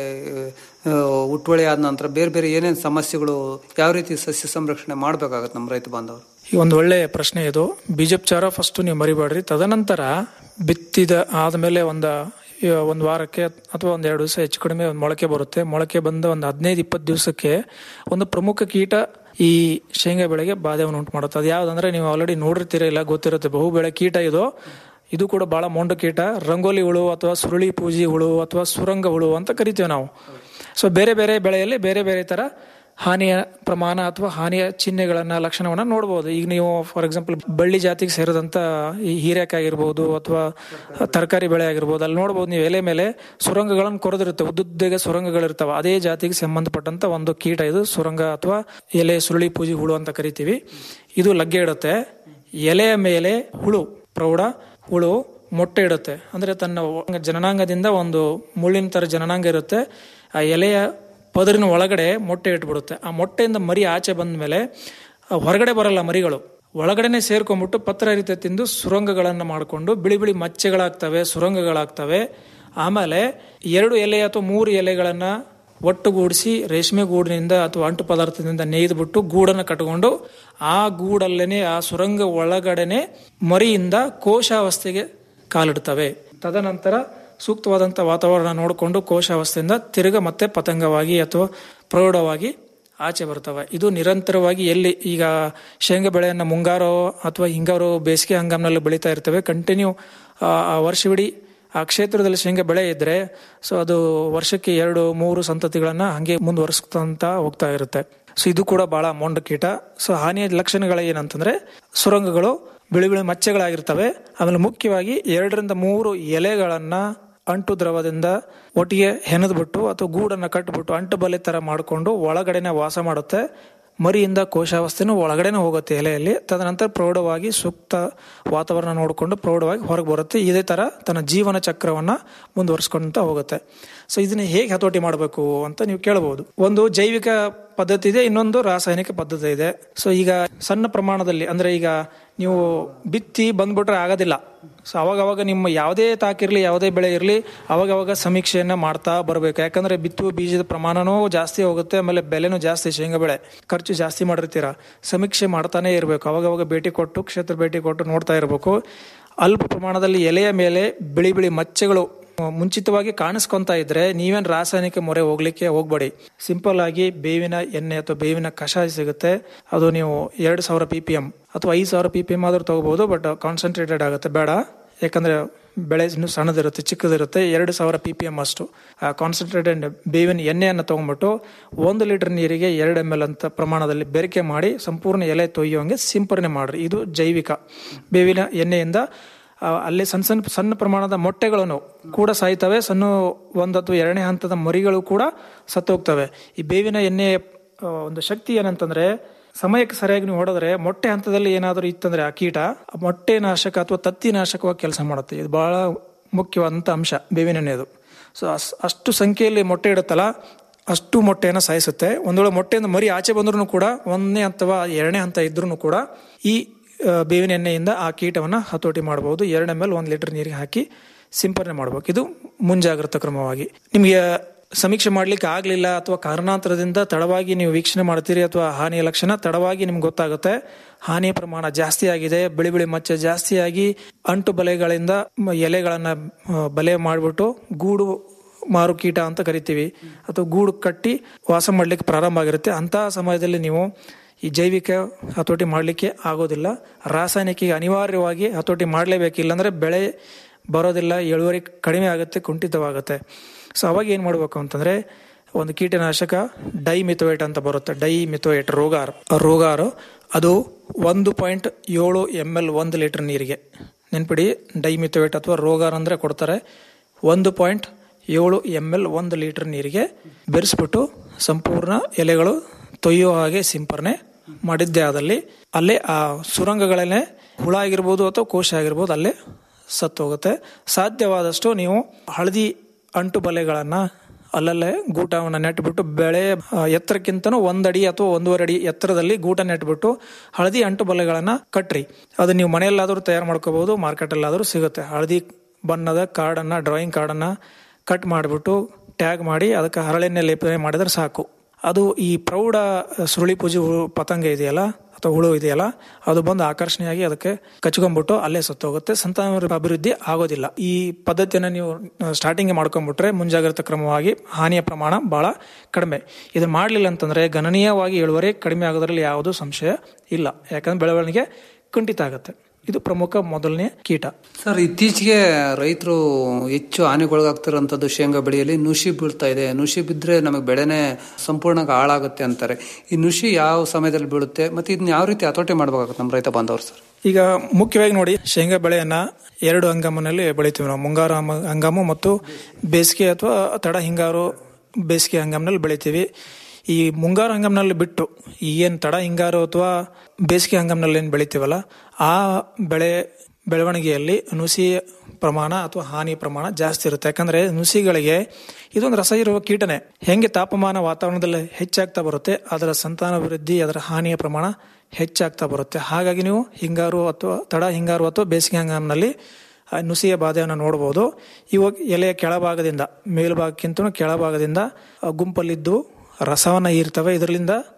ಆ, ಉಟ್ವಳಿ ಆದ ನಂತರ ಬೇರೆ ಬೇರೆ ಏನೇನು ಸಮಸ್ಯೆಗಳು ಯಾವ ರೀತಿ ಸಸ್ಯ ಸಂರಕ್ಷಣೆ ಮಾಡಬೇಕಾಗತ್ತೆ ನಮ್ಮ ರೈತ ಬಾಂಧವರು ಈ ಒಂದು ಒಳ್ಳೆ ಪ್ರಶ್ನೆ ಇದು ಬೀಜೋಪಚಾರ ಫಸ್ಟ್ ನೀವು ಮರಿಬೇಡ್ರಿ ತದನಂತರ ಬಿತ್ತಿದ ಆದಮೇಲೆ ಒಂದು ಒಂದು ವಾರಕ್ಕೆ ಅಥವಾ ಒಂದ್ ಎರಡು ದಿವಸ ಹೆಚ್ಚು ಕಡಿಮೆ ಒಂದು ಮೊಳಕೆ ಬರುತ್ತೆ ಮೊಳಕೆ ಬಂದ ಒಂದು ಹದಿನೈದು ಇಪ್ಪತ್ತು ದಿವಸಕ್ಕೆ ಒಂದು ಪ್ರಮುಖ ಕೀಟ ಈ ಶೇಂಗಾ ಬೆಳೆಗೆ ಬಾಧೆಯನ್ನು ಉಂಟು ಮಾಡುತ್ತೆ ಅದು ಯಾವ್ದಂದ್ರೆ ನೀವು ಆಲ್ರೆಡಿ ನೋಡಿರ್ತೀರ ಇಲ್ಲ ಗೊತ್ತಿರುತ್ತೆ ಬಹು ಬೆಳೆ ಕೀಟ ಇದು ಇದು ಕೂಡ ಬಹಳ ಮೊಂಡು ಕೀಟ ರಂಗೋಲಿ ಹುಳು ಅಥವಾ ಸುರುಳಿ ಪೂಜಿ ಹುಳು ಅಥವಾ ಸುರಂಗ ಹುಳು ಅಂತ ಕರಿತೀವಿ ನಾವು ಸೊ ಬೇರೆ ಬೇರೆ ಬೆಳೆಯಲ್ಲಿ ಬೇರೆ ಬೇರೆ ತರ ಹಾನಿಯ ಪ್ರಮಾಣ ಅಥವಾ ಹಾನಿಯ ಚಿಹ್ನೆಗಳನ್ನ ಲಕ್ಷಣವನ್ನ ನೋಡಬಹುದು ಈಗ ನೀವು ಫಾರ್ ಎಕ್ಸಾಂಪಲ್ ಬಳ್ಳಿ ಜಾತಿಗೆ ಸೇರಿದಂತ ಈ ಹೀರೆಕಾಯಿ ಆಗಿರ್ಬೋದು ಅಥವಾ ತರಕಾರಿ ಬೆಳೆ ಆಗಿರ್ಬೋದು ಅಲ್ಲಿ ನೋಡಬಹುದು ನೀವು ಎಲೆ ಮೇಲೆ ಸುರಂಗಗಳನ್ನು ಕೊರೆದಿರುತ್ತೆ ಉದ್ದುದ್ದಗೆ ಸುರಂಗಗಳಿರ್ತಾವ ಅದೇ ಜಾತಿಗೆ ಸಂಬಂಧಪಟ್ಟಂತ ಒಂದು ಕೀಟ ಇದು ಸುರಂಗ ಅಥವಾ ಎಲೆ ಸುರುಳಿ ಪೂಜಿ ಹುಳು ಅಂತ ಕರಿತೀವಿ ಇದು ಲಗ್ಗೆ ಇಡುತ್ತೆ ಎಲೆಯ ಮೇಲೆ ಹುಳು ಪ್ರೌಢ ಹುಳು ಮೊಟ್ಟೆ ಇಡುತ್ತೆ ಅಂದ್ರೆ ತನ್ನ ಒ- ಜನನಾಂಗದಿಂದ ಒಂದು ಮುಳ್ಳಿನ ತರ ಜನನಾಂಗ ಇರುತ್ತೆ ಆ ಎಲೆಯ ಪದರಿನ ಒಳಗಡೆ ಮೊಟ್ಟೆ ಇಟ್ಬಿಡುತ್ತೆ ಆ ಮೊಟ್ಟೆಯಿಂದ ಮರಿ ಆಚೆ ಬಂದ ಮೇಲೆ ಹೊರಗಡೆ ಬರಲ್ಲ ಮರಿಗಳು ಒಳಗಡೆನೆ ಸೇರ್ಕೊಂಡ್ಬಿಟ್ಟು ಪತ್ರ ರೀತಿ ತಿಂದು ಸುರಂಗಗಳನ್ನು ಮಾಡಿಕೊಂಡು ಬಿಳಿ ಬಿಳಿ ಮಚ್ಚೆಗಳಾಗ್ತವೆ ಸುರಂಗಗಳಾಗ್ತವೆ ಆಮೇಲೆ ಎರಡು ಎಲೆ ಅಥವಾ ಮೂರು ಎಲೆಗಳನ್ನ ಒಟ್ಟುಗೂಡಿಸಿ ರೇಷ್ಮೆ ಗೂಡಿನಿಂದ ಅಥವಾ ಅಂಟು ಪದಾರ್ಥದಿಂದ ನೇಯ್ದುಬಿಟ್ಟು ಗೂಡನ್ನು ಕಟ್ಕೊಂಡು ಆ ಗೂಡಲ್ಲೇನೆ ಆ ಸುರಂಗ ಒಳಗಡೆನೆ ಮರಿಯಿಂದ ಕೋಶಾವಸ್ಥೆಗೆ ಕಾಲಿಡ್ತವೆ ತದನಂತರ ಸೂಕ್ತವಾದಂಥ ವಾತಾವರಣ ನೋಡಿಕೊಂಡು ಕೋಶಾವಸ್ಥೆಯಿಂದ ತಿರುಗ ಮತ್ತೆ ಪತಂಗವಾಗಿ ಅಥವಾ ಪ್ರೌಢವಾಗಿ ಆಚೆ ಬರ್ತವೆ ಇದು ನಿರಂತರವಾಗಿ ಎಲ್ಲಿ ಈಗ ಶೇಂಗಾ ಬೆಳೆಯನ್ನು ಮುಂಗಾರು ಅಥವಾ ಹಿಂಗಾರು ಬೇಸಿಗೆ ಹಂಗಾಮಿನಲ್ಲಿ ಬೆಳೀತಾ ಇರ್ತವೆ ಕಂಟಿನ್ಯೂ ವರ್ಷವಿಡೀ ಆ ಕ್ಷೇತ್ರದಲ್ಲಿ ಶೇಂಗಾ ಬೆಳೆ ಇದ್ರೆ ಸೊ ಅದು ವರ್ಷಕ್ಕೆ ಎರಡು ಮೂರು ಸಂತತಿಗಳನ್ನ ಹಂಗೆ ಮುಂದುವರಿಸ್ಕೊಂತ ಹೋಗ್ತಾ ಇರುತ್ತೆ ಸೊ ಇದು ಕೂಡ ಬಹಳ ಮೊಂಡ ಕೀಟ ಸೊ ಹಾನಿಯ ಲಕ್ಷಣಗಳು ಏನಂತಂದ್ರೆ ಸುರಂಗಗಳು ಬಿಳಿ ಬಿಳಿ ಮಚ್ಚೆಗಳಾಗಿರ್ತವೆ ಆಮೇಲೆ ಮುಖ್ಯವಾಗಿ ಎರಡರಿಂದ ಮೂರು ಎಲೆಗಳನ್ನ ಅಂಟು ದ್ರವದಿಂದ ಒಟ್ಟಿಗೆ ಹೆಣದ್ಬಿಟ್ಟು ಅಥವಾ ಗೂಡನ್ನ ಕಟ್ಬಿಟ್ಟು ಅಂಟು ಬಲೆ ತರ ಮಾಡಿಕೊಂಡು ಒಳಗಡೆನೆ ವಾಸ ಮಾಡುತ್ತೆ ಮರಿಯಿಂದ ಕೋಶಾವಸ್ಥೆನೂ ಒಳಗಡೆನೆ ಹೋಗುತ್ತೆ ಎಲೆಯಲ್ಲಿ ತದನಂತರ ಪ್ರೌಢವಾಗಿ ಸೂಕ್ತ ವಾತಾವರಣ ನೋಡಿಕೊಂಡು ಪ್ರೌಢವಾಗಿ ಹೊರಗೆ ಬರುತ್ತೆ ಇದೇ ತರ ತನ್ನ ಜೀವನ ಚಕ್ರವನ್ನ ಮುಂದುವರಿಸ್ಕೊಂತ ಹೋಗುತ್ತೆ ಸೊ ಇದನ್ನ ಹೇಗೆ ಹತೋಟಿ ಮಾಡಬೇಕು ಅಂತ ನೀವು ಕೇಳಬಹುದು ಒಂದು ಜೈವಿಕ ಪದ್ಧತಿ ಇದೆ ಇನ್ನೊಂದು ರಾಸಾಯನಿಕ ಪದ್ಧತಿ ಇದೆ ಸೊ ಈಗ ಸಣ್ಣ ಪ್ರಮಾಣದಲ್ಲಿ ಅಂದ್ರೆ ಈಗ ನೀವು ಬಿತ್ತಿ ಬಂದ್ಬಿಟ್ರೆ ಆಗೋದಿಲ್ಲ ಸೊ ಅವಾಗ ಅವಾಗ ನಿಮ್ಮ ಯಾವುದೇ ತಾಕಿರ್ಲಿ ಯಾವುದೇ ಬೆಳೆ ಇರಲಿ ಅವಾಗವಾಗ ಸಮೀಕ್ಷೆಯನ್ನ ಮಾಡ್ತಾ ಬರಬೇಕು ಯಾಕಂದ್ರೆ ಬಿತ್ತುವ ಬೀಜದ ಪ್ರಮಾಣನೂ ಜಾಸ್ತಿ ಹೋಗುತ್ತೆ ಆಮೇಲೆ ಬೆಲೆನೂ ಜಾಸ್ತಿ ಶೇಂಗಾ ಬೆಳೆ ಖರ್ಚು ಜಾಸ್ತಿ ಮಾಡಿರ್ತೀರ ಸಮೀಕ್ಷೆ ಮಾಡ್ತಾನೆ ಇರಬೇಕು ಅವಾಗವಾಗ ಭೇಟಿ ಕೊಟ್ಟು ಕ್ಷೇತ್ರ ಭೇಟಿ ಕೊಟ್ಟು ನೋಡ್ತಾ ಇರಬೇಕು ಅಲ್ಪ ಪ್ರಮಾಣದಲ್ಲಿ ಎಲೆಯ ಮೇಲೆ ಬಿಳಿ ಬಿಳಿ ಮಚ್ಚೆಗಳು ಮುಂಚಿತವಾಗಿ ಕಾಣಿಸ್ಕೊಂತ ಇದ್ರೆ ನೀವೇನ್ ರಾಸಾಯನಿಕ ಮೊರೆ ಹೋಗ್ಲಿಕ್ಕೆ ಹೋಗ್ಬೇಡಿ ಸಿಂಪಲ್ ಆಗಿ ಬೇವಿನ ಎಣ್ಣೆ ಅಥವಾ ಬೇವಿನ ಕಷಾಯ ಸಿಗುತ್ತೆ ಅದು ನೀವು ಎರಡು ಸಾವಿರ ಪಿ ಪಿ ಎಂ ಅಥವಾ ಐದು ಸಾವಿರ ಪಿ ಪಿ ಎಂ ಆದ್ರೂ ತಗೋಬಹುದು ಬಟ್ ಕಾನ್ಸಂಟ್ರೇಟೆಡ್ ಆಗುತ್ತೆ ಬೇಡ ಯಾಕಂದ್ರೆ ಬೆಳೆ ಇನ್ನೂ ಸಣ್ಣದಿರುತ್ತೆ ಚಿಕ್ಕದಿರುತ್ತೆ ಎರಡು ಸಾವಿರ ಪಿ ಪಿ ಎಂ ಅಷ್ಟು ಕಾನ್ಸಂಟ್ರೇಟೆಡ್ ಬೇವಿನ ಎಣ್ಣೆಯನ್ನು ತಗೊಂಡ್ಬಿಟ್ಟು ಒಂದು ಲೀಟರ್ ನೀರಿಗೆ ಎರಡು ಎಮ್ ಎಲ್ ಅಂತ ಪ್ರಮಾಣದಲ್ಲಿ ಬೆರಕೆ ಮಾಡಿ ಸಂಪೂರ್ಣ ಎಲೆ ತೊಯ್ಯುವಂಗೆ ಸಿಂಪರಣೆ ಮಾಡ್ರಿ ಇದು ಜೈವಿಕ ಬೇವಿನ ಎಣ್ಣೆಯಿಂದ ಅಲ್ಲಿ ಸಣ್ಣ ಸಣ್ಣ ಸಣ್ಣ ಪ್ರಮಾಣದ ಮೊಟ್ಟೆಗಳನ್ನು ಕೂಡ ಸಾಯ್ತವೆ ಸಣ್ಣ ಒಂದು ಅಥವಾ ಎರಡನೇ ಹಂತದ ಮರಿಗಳು ಕೂಡ ಸತ್ತೋಗ್ತವೆ ಈ ಬೇವಿನ ಎಣ್ಣೆ ಒಂದು ಶಕ್ತಿ ಏನಂತಂದ್ರೆ ಸಮಯಕ್ಕೆ ಸರಿಯಾಗಿ ನೀವು ಹೊಡೆದ್ರೆ ಮೊಟ್ಟೆ ಹಂತದಲ್ಲಿ ಏನಾದರೂ ಇತ್ತಂದ್ರೆ ಆ ಕೀಟ ಮೊಟ್ಟೆ ನಾಶಕ ಅಥವಾ ತತ್ತಿ ನಾಶಕವಾಗಿ ಕೆಲಸ ಮಾಡುತ್ತೆ ಇದು ಬಹಳ ಮುಖ್ಯವಾದಂಥ ಅಂಶ ಬೇವಿನ ಎಣ್ಣೆದು ಸೊ ಅಷ್ಟು ಸಂಖ್ಯೆಯಲ್ಲಿ ಮೊಟ್ಟೆ ಇಡುತ್ತಲ್ಲ ಅಷ್ಟು ಮೊಟ್ಟೆಯನ್ನು ಸಾಯಿಸುತ್ತೆ ಒಂದು ವೇಳೆ ಮೊಟ್ಟೆಯಿಂದ ಮರಿ ಆಚೆ ಬಂದ್ರೂ ಕೂಡ ಒಂದನೇ ಅಥವಾ ಎರಡನೇ ಹಂತ ಇದ್ರೂ ಕೂಡ ಈ ಬೇವಿನ ಎಣ್ಣೆಯಿಂದ ಆ ಕೀಟವನ್ನು ಹತೋಟಿ ಮಾಡಬಹುದು ಎರಡು ಎಮ್ ಎಲ್ ಒಂದು ಲೀಟರ್ ನೀರಿಗೆ ಹಾಕಿ ಸಿಂಪರಣೆ ಮಾಡಬೇಕು ಇದು ಮುಂಜಾಗ್ರತಾ ಕ್ರಮವಾಗಿ ನಿಮಗೆ ಸಮೀಕ್ಷೆ ಮಾಡ್ಲಿಕ್ಕೆ ಆಗ್ಲಿಲ್ಲ ಅಥವಾ ಕಾರಣಾಂತರದಿಂದ ತಡವಾಗಿ ನೀವು ವೀಕ್ಷಣೆ ಮಾಡ್ತೀರಿ ಅಥವಾ ಹಾನಿಯ ಲಕ್ಷಣ ತಡವಾಗಿ ನಿಮ್ಗೆ ಗೊತ್ತಾಗುತ್ತೆ ಹಾನಿಯ ಪ್ರಮಾಣ ಜಾಸ್ತಿ ಆಗಿದೆ ಬಿಳಿ ಬಿಳಿ ಮಚ್ಚೆ ಜಾಸ್ತಿಯಾಗಿ ಅಂಟು ಬಲೆಗಳಿಂದ ಎಲೆಗಳನ್ನ ಬಲೆ ಮಾಡಿಬಿಟ್ಟು ಗೂಡು ಮಾರು ಕೀಟ ಅಂತ ಕರಿತೀವಿ ಅಥವಾ ಗೂಡು ಕಟ್ಟಿ ವಾಸ ಮಾಡ್ಲಿಕ್ಕೆ ಪ್ರಾರಂಭ ಆಗಿರುತ್ತೆ ಅಂತಹ ಸಮಯದಲ್ಲಿ ನೀವು ಈ ಜೈವಿಕ ಹತೋಟಿ ಮಾಡಲಿಕ್ಕೆ ಆಗೋದಿಲ್ಲ ರಾಸಾಯನಿಕ ಅನಿವಾರ್ಯವಾಗಿ ಹತೋಟಿ ಮಾಡಲೇಬೇಕು ಇಲ್ಲಾಂದ್ರೆ ಬೆಳೆ ಬರೋದಿಲ್ಲ ಇಳುವರಿ ಕಡಿಮೆ ಆಗುತ್ತೆ ಕುಂಠಿತವಾಗುತ್ತೆ ಸೊ ಅವಾಗ ಏನು ಮಾಡಬೇಕು ಅಂತಂದ್ರೆ ಒಂದು ಕೀಟನಾಶಕ ಡೈ ಮಿಥೋಯೇಟ್ ಅಂತ ಬರುತ್ತೆ ಡೈ ಮಿಥೋಯೇಟ್ ರೋಗಾರ್ ರೋಗಾರು ಅದು ಒಂದು ಪಾಯಿಂಟ್ ಏಳು ಎಮ್ ಎಲ್ ಒಂದು ಲೀಟರ್ ನೀರಿಗೆ ನೆನ್ಪಿಡಿ ಡೈ ಮಿಥೋಯೇಟ್ ಅಥವಾ ರೋಗಾರ್ ಅಂದ್ರೆ ಕೊಡ್ತಾರೆ ಒಂದು ಪಾಯಿಂಟ್ ಏಳು ಎಮ್ ಎಲ್ ಒಂದು ಲೀಟರ್ ನೀರಿಗೆ ಬೆರೆಸ್ಬಿಟ್ಟು ಸಂಪೂರ್ಣ ಎಲೆಗಳು ತೊಯ್ಯೋ ಹಾಗೆ ಸಿಂಪರಣೆ ಮಾಡಿದ್ದೇ ಆದಲ್ಲಿ ಅಲ್ಲೇ ಆ ಸುರಂಗಗಳಲ್ಲೇ ಹುಳ ಆಗಿರ್ಬೋದು ಅಥವಾ ಕೋಶ ಆಗಿರ್ಬೋದು ಅಲ್ಲೇ ಸತ್ತೋಗುತ್ತೆ ಸಾಧ್ಯವಾದಷ್ಟು ನೀವು ಹಳದಿ ಅಂಟು ಬಲೆಗಳನ್ನ ಅಲ್ಲಲ್ಲೇ ಗೂಟವನ್ನು ನೆಟ್ಬಿಟ್ಟು ಬೆಳೆ ಎತ್ತರಕ್ಕಿಂತನೂ ಒಂದಡಿ ಅಥವಾ ಒಂದೂವರೆ ಅಡಿ ಎತ್ತರದಲ್ಲಿ ಗೂಟ ನೆಟ್ಬಿಟ್ಟು ಹಳದಿ ಅಂಟು ಬಲೆಗಳನ್ನ ಕಟ್ರಿ ಅದು ನೀವು ಮನೆಯಲ್ಲಾದರೂ ತಯಾರು ಮಾಡ್ಕೋಬಹುದು ಮಾರ್ಕೆಟಲ್ಲಾದರೂ ಸಿಗುತ್ತೆ ಹಳದಿ ಬಣ್ಣದ ಕಾರ್ಡನ್ನ ಡ್ರಾಯಿಂಗ್ ಕಾರ್ಡನ್ನ ಕಟ್ ಮಾಡಿಬಿಟ್ಟು ಟ್ಯಾಗ್ ಮಾಡಿ ಅದಕ್ಕೆ ಹರಳೆಣ್ಣೆ ಲೇಪನೆ ಮಾಡಿದ್ರೆ ಸಾಕು ಅದು ಈ ಪ್ರೌಢ ಸುರುಳಿ ಪೂಜೆ ಪತಂಗ ಇದೆಯಲ್ಲ ಅಥವಾ ಹುಳು ಇದೆಯಲ್ಲ ಅದು ಬಂದು ಆಕರ್ಷಣೆಯಾಗಿ ಅದಕ್ಕೆ ಕಚ್ಕೊಂಡ್ಬಿಟ್ಟು ಅಲ್ಲೇ ಸತ್ತೋಗುತ್ತೆ ಸಂತಾನ ಅಭಿವೃದ್ಧಿ ಆಗೋದಿಲ್ಲ ಈ ಪದ್ಧತಿಯನ್ನು ನೀವು ಸ್ಟಾರ್ಟಿಂಗ್ ಮಾಡ್ಕೊಂಡ್ಬಿಟ್ರೆ ಮುಂಜಾಗ್ರತಾ ಕ್ರಮವಾಗಿ ಹಾನಿಯ ಪ್ರಮಾಣ ಬಹಳ ಕಡಿಮೆ ಇದನ್ನ ಮಾಡಲಿಲ್ಲ ಅಂತಂದ್ರೆ ಗಣನೀಯವಾಗಿ ಇಳುವರಿ ಕಡಿಮೆ ಆಗೋದ್ರಲ್ಲಿ ಯಾವುದೂ ಸಂಶಯ ಇಲ್ಲ ಯಾಕಂದ್ರೆ ಬೆಳವಣಿಗೆ ಕುಂಠಿತ ಆಗುತ್ತೆ ಇದು ಪ್ರಮುಖ ಮೊದಲನೇ ಕೀಟ ಸರ್ ಇತ್ತೀಚೆಗೆ ರೈತರು ಹೆಚ್ಚು ಹಾನಿಗೊಳಗಾಗ್ತಿರೋಂಥದ್ದು ಶೇಂಗಾ ಬೆಳೆಯಲ್ಲಿ ನುಷಿ ಬೀಳ್ತಾ ಇದೆ ನುಷಿ ಬಿದ್ದರೆ ನಮಗೆ ಬೆಳೆನೇ ಸಂಪೂರ್ಣ ಹಾಳಾಗುತ್ತೆ ಅಂತಾರೆ ಈ ನುಷಿ ಯಾವ ಸಮಯದಲ್ಲಿ ಬೀಳುತ್ತೆ ಮತ್ತೆ ಇದನ್ನ ಯಾವ ರೀತಿ ಹತೋಟಿ ಮಾಡಬೇಕಾಗುತ್ತೆ ನಮ್ಮ ರೈತ ಬಾಂಧವರು ಸರ್ ಈಗ ಮುಖ್ಯವಾಗಿ ನೋಡಿ ಶೇಂಗಾ ಬೆಳೆಯನ್ನ ಎರಡು ಹಂಗಾಮಿನಲ್ಲಿ ಬೆಳಿತೀವಿ ನಾವು ಮುಂಗಾರು ಹಂಗಾಮು ಮತ್ತು ಬೇಸಿಗೆ ಅಥವಾ ತಡ ಹಿಂಗಾರು ಬೇಸಿಗೆ ಹಂಗಾಮಿನಲ್ಲಿ ಬೆಳಿತೀವಿ ಈ ಮುಂಗಾರು ಹಂಗಾಮಿನಲ್ಲಿ ಬಿಟ್ಟು ಏನು ತಡ ಹಿಂಗಾರು ಅಥವಾ ಬೇಸಿಗೆ ಹಂಗಾಮಿನಲ್ಲಿ ಏನು ಬೆಳಿತೀವಲ್ಲ ಆ ಬೆಳೆ ಬೆಳವಣಿಗೆಯಲ್ಲಿ ನುಸಿ ಪ್ರಮಾಣ ಅಥವಾ ಹಾನಿ ಪ್ರಮಾಣ ಜಾಸ್ತಿ ಇರುತ್ತೆ ಯಾಕಂದ್ರೆ ನುಸಿಗಳಿಗೆ ಇದೊಂದು ರಸ ಇರುವ ಕೀಟನೆ ಹೆಂಗೆ ತಾಪಮಾನ ವಾತಾವರಣದಲ್ಲಿ ಹೆಚ್ಚಾಗ್ತಾ ಬರುತ್ತೆ ಅದರ ಸಂತಾನಾಭಿವೃದ್ಧಿ ಅದರ ಹಾನಿಯ ಪ್ರಮಾಣ ಹೆಚ್ಚಾಗ್ತಾ ಬರುತ್ತೆ ಹಾಗಾಗಿ ನೀವು ಹಿಂಗಾರು ಅಥವಾ ತಡ ಹಿಂಗಾರು ಅಥವಾ ಬೇಸಿಗೆ ಹಂಗಾಮಿನಲ್ಲಿ ನುಸಿಯ ಬಾಧೆಯನ್ನು ನೋಡಬಹುದು ಇವಾಗ ಎಲೆಯ ಕೆಳಭಾಗದಿಂದ ಮೇಲ್ಭಾಗಕ್ಕಿಂತ ಕೆಳಭಾಗದಿಂದ ಗುಂಪಲ್ಲಿದ್ದು ರಸವನ್ನ ಹೀರ್ತವೆ ಇದರಿಂದ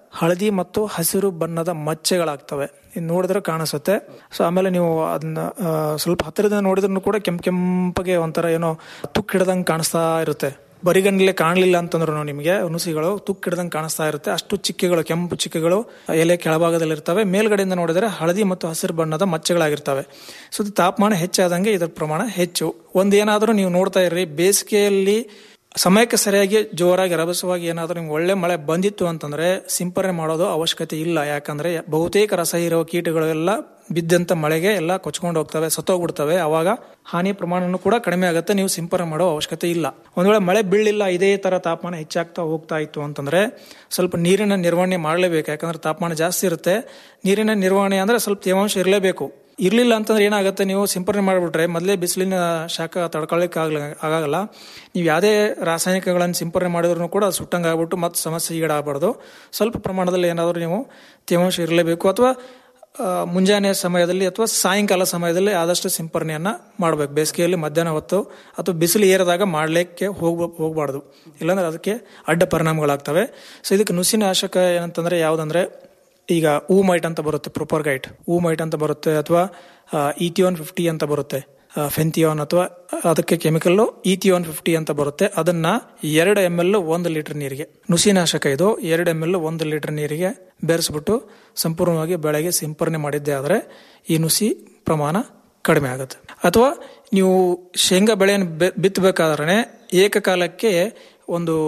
ಹಳದಿ ಮತ್ತು ಹಸಿರು ಬಣ್ಣದ ಮಚ್ಚೆಗಳಾಗ್ತವೆ ಇನ್ನು ನೋಡಿದ್ರೆ ಕಾಣಿಸುತ್ತೆ ಸೊ ಆಮೇಲೆ ನೀವು ಅದನ್ನ ಆ, ಸ್ವಲ್ಪ ಹತ್ತಿರದಿಂದ ನೋಡಿದ್ರು ಕೂಡ ಕೆಂಪ್ ಕೆಂಪಗೆ ಒಂಥರ ಏನೋ ತುಕ್ ಹಿಡ್ದಂಗೆ ಕಾಣಿಸ್ತಾ ಇರುತ್ತೆ ಬರಿಗಣ್ಲೆ ಕಾಣಲಿಲ್ಲ ಅಂತಂದ್ರು ನಿಮಗೆ ನುಸಿಗಳು ತುಕ್ ಹಿಡ್ದಂಗೆ ಕಾಣಿಸ್ತಾ ಇರುತ್ತೆ ಅಷ್ಟು ಚಿಕ್ಕೆಗಳು ಕೆಂಪು ಚಿಕ್ಕೆಗಳು ಎಲೆ ಕೆಳಭಾಗದಲ್ಲಿ ಇರ್ತವೆ ಮೇಲ್ಗಡೆಯಿಂದ ನೋಡಿದರೆ ಹಳದಿ ಮತ್ತು ಹಸಿರು ಬಣ್ಣದ ಮಚ್ಚೆಗಳಾಗಿರ್ತವೆ ಸೊ ಇದು ತಾಪಮಾನ ಹೆಚ್ಚಾದಂಗೆ ಇದರ ಪ್ರಮಾಣ ಹೆಚ್ಚು ಒಂದೇನಾದರೂ ನೀವು ನೋಡ್ತಾ ಇರ್ರಿ ಬೇಸಿಗೆಯಲ್ಲಿ ಸಮಯಕ್ಕೆ ಸರಿಯಾಗಿ ಜೋರಾಗಿ ರಭಸವಾಗಿ ಏನಾದರೂ ನಿಮ್ಗೆ ಒಳ್ಳೆ ಮಳೆ ಬಂದಿತ್ತು ಅಂತಂದ್ರೆ ಸಿಂಪರಣೆ ಮಾಡೋದು ಅವಶ್ಯಕತೆ ಇಲ್ಲ ಯಾಕಂದ್ರೆ ಬಹುತೇಕ ರಸ ಇರೋ ಕೀಟಗಳೆಲ್ಲ ಬಿದ್ದಂತ ಮಳೆಗೆ ಎಲ್ಲ ಕೊಚ್ಕೊಂಡು ಹೋಗ್ತವೆ ಸತ್ತೋಗ್ಬಿಡ್ತವೆ ಅವಾಗ ಹಾನಿ ಪ್ರಮಾಣನೂ ಕೂಡ ಕಡಿಮೆ ಆಗುತ್ತೆ ನೀವು ಸಿಂಪರಣೆ ಮಾಡೋ ಅವಶ್ಯಕತೆ ಇಲ್ಲ ಒಂದ್ ವೇಳೆ ಮಳೆ ಬೀಳಿಲ್ಲ ಇದೇ ತರ ತಾಪಮಾನ ಹೆಚ್ಚಾಗ್ತಾ ಹೋಗ್ತಾ ಇತ್ತು ಅಂತಂದ್ರೆ ಸ್ವಲ್ಪ ನೀರಿನ ನಿರ್ವಹಣೆ ಮಾಡಲೇಬೇಕು ಯಾಕಂದ್ರೆ ತಾಪಮಾನ ಜಾಸ್ತಿ ಇರುತ್ತೆ ನೀರಿನ ನಿರ್ವಹಣೆ ಅಂದ್ರೆ ಸ್ವಲ್ಪ ತೇವಾಂಶ ಇರಲೇಬೇಕು ಇರ್ಲಿಲ್ಲ ಅಂತಂದ್ರೆ ಏನಾಗುತ್ತೆ ನೀವು ಸಿಂಪರಣೆ ಮಾಡಿಬಿಟ್ರೆ ಮೊದಲೇ ಬಿಸಿಲಿನ ಶಾಖ ತಡ್ಕೊಳ್ಳಿಕ್ಕೆ ಆಗ್ಲ ಆಗಲ್ಲ ನೀವು ಯಾವುದೇ ರಾಸಾಯನಿಕಗಳನ್ನು ಸಿಂಪರಣೆ ಮಾಡಿದ್ರು ಕೂಡ ಅದು ಸುಟ್ಟಂಗೆ ಆಗ್ಬಿಟ್ಟು ಮತ್ತೆ ಸಮಸ್ಯೆ ಈಡಾಗಬಾರ್ದು ಸ್ವಲ್ಪ ಪ್ರಮಾಣದಲ್ಲಿ ಏನಾದರೂ ನೀವು ತೇವಾಂಶ ಇರಲೇಬೇಕು ಅಥವಾ ಆ, ಮುಂಜಾನೆ ಸಮಯದಲ್ಲಿ ಅಥವಾ ಸಾಯಂಕಾಲ ಸಮಯದಲ್ಲಿ ಆದಷ್ಟು ಸಿಂಪರಣೆಯನ್ನ ಮಾಡಬೇಕು ಬೇಸಿಗೆಯಲ್ಲಿ ಮಧ್ಯಾಹ್ನ ಹೊತ್ತು ಅಥವಾ ಬಿಸಿಲು ಏರಿದಾಗ ಮಾಡಲಿಕ್ಕೆ ಹೋಗ ಹೋಗಬಾರ್ದು ಇಲ್ಲಾಂದ್ರೆ ಅದಕ್ಕೆ ಅಡ್ಡ ಪರಿಣಾಮಗಳಾಗ್ತವೆ ಸೊ ಇದಕ್ಕೆ ನುಸಿನಾಶಕ ಏನಂತಂದ್ರೆ ಯಾವುದಂದ್ರೆ ಈಗ ಹೂ ಮೈಟ್ ಅಂತ ಬರುತ್ತೆ ಪ್ರೊಪರ್ ಗೈಟ್ ಹೂ ಮೈಟ್ ಅಂತ ಬರುತ್ತೆ ಅಥವಾ ಇಥಿಯೋನ್ ಫಿಫ್ಟಿ ಅಂತ ಬರುತ್ತೆ ಫೆಂಥಿಯೋನ್ ಅಥವಾ ಅದಕ್ಕೆ ಕೆಮಿಕಲ್ ಇಥಿಯೋನ್ ಫಿಫ್ಟಿ ಅಂತ ಬರುತ್ತೆ ಅದನ್ನ ಎರಡು ಎಮ್ ಎಲ್ ಒಂದು ಲೀಟರ್ ನೀರಿಗೆ ನುಸಿನಾಶಕ ಇದು ಎರಡು ಎಮ್ ಎಲ್ ಒಂದು ಲೀಟರ್ ನೀರಿಗೆ ಬೆರೆಸ್ಬಿಟ್ಟು ಸಂಪೂರ್ಣವಾಗಿ ಬೆಳೆಗೆ ಸಿಂಪರಣೆ ಮಾಡಿದ್ದೆ ಆದರೆ ಈ ನುಸಿ ಪ್ರಮಾಣ ಕಡಿಮೆ ಆಗುತ್ತೆ ಅಥವಾ ನೀವು ಶೇಂಗಾ ಬೆಳೆಯನ್ನು ಬಿತ್ತಬೇಕಾದ್ರೆ ಏಕಕಾಲಕ್ಕೆ ಒಂದು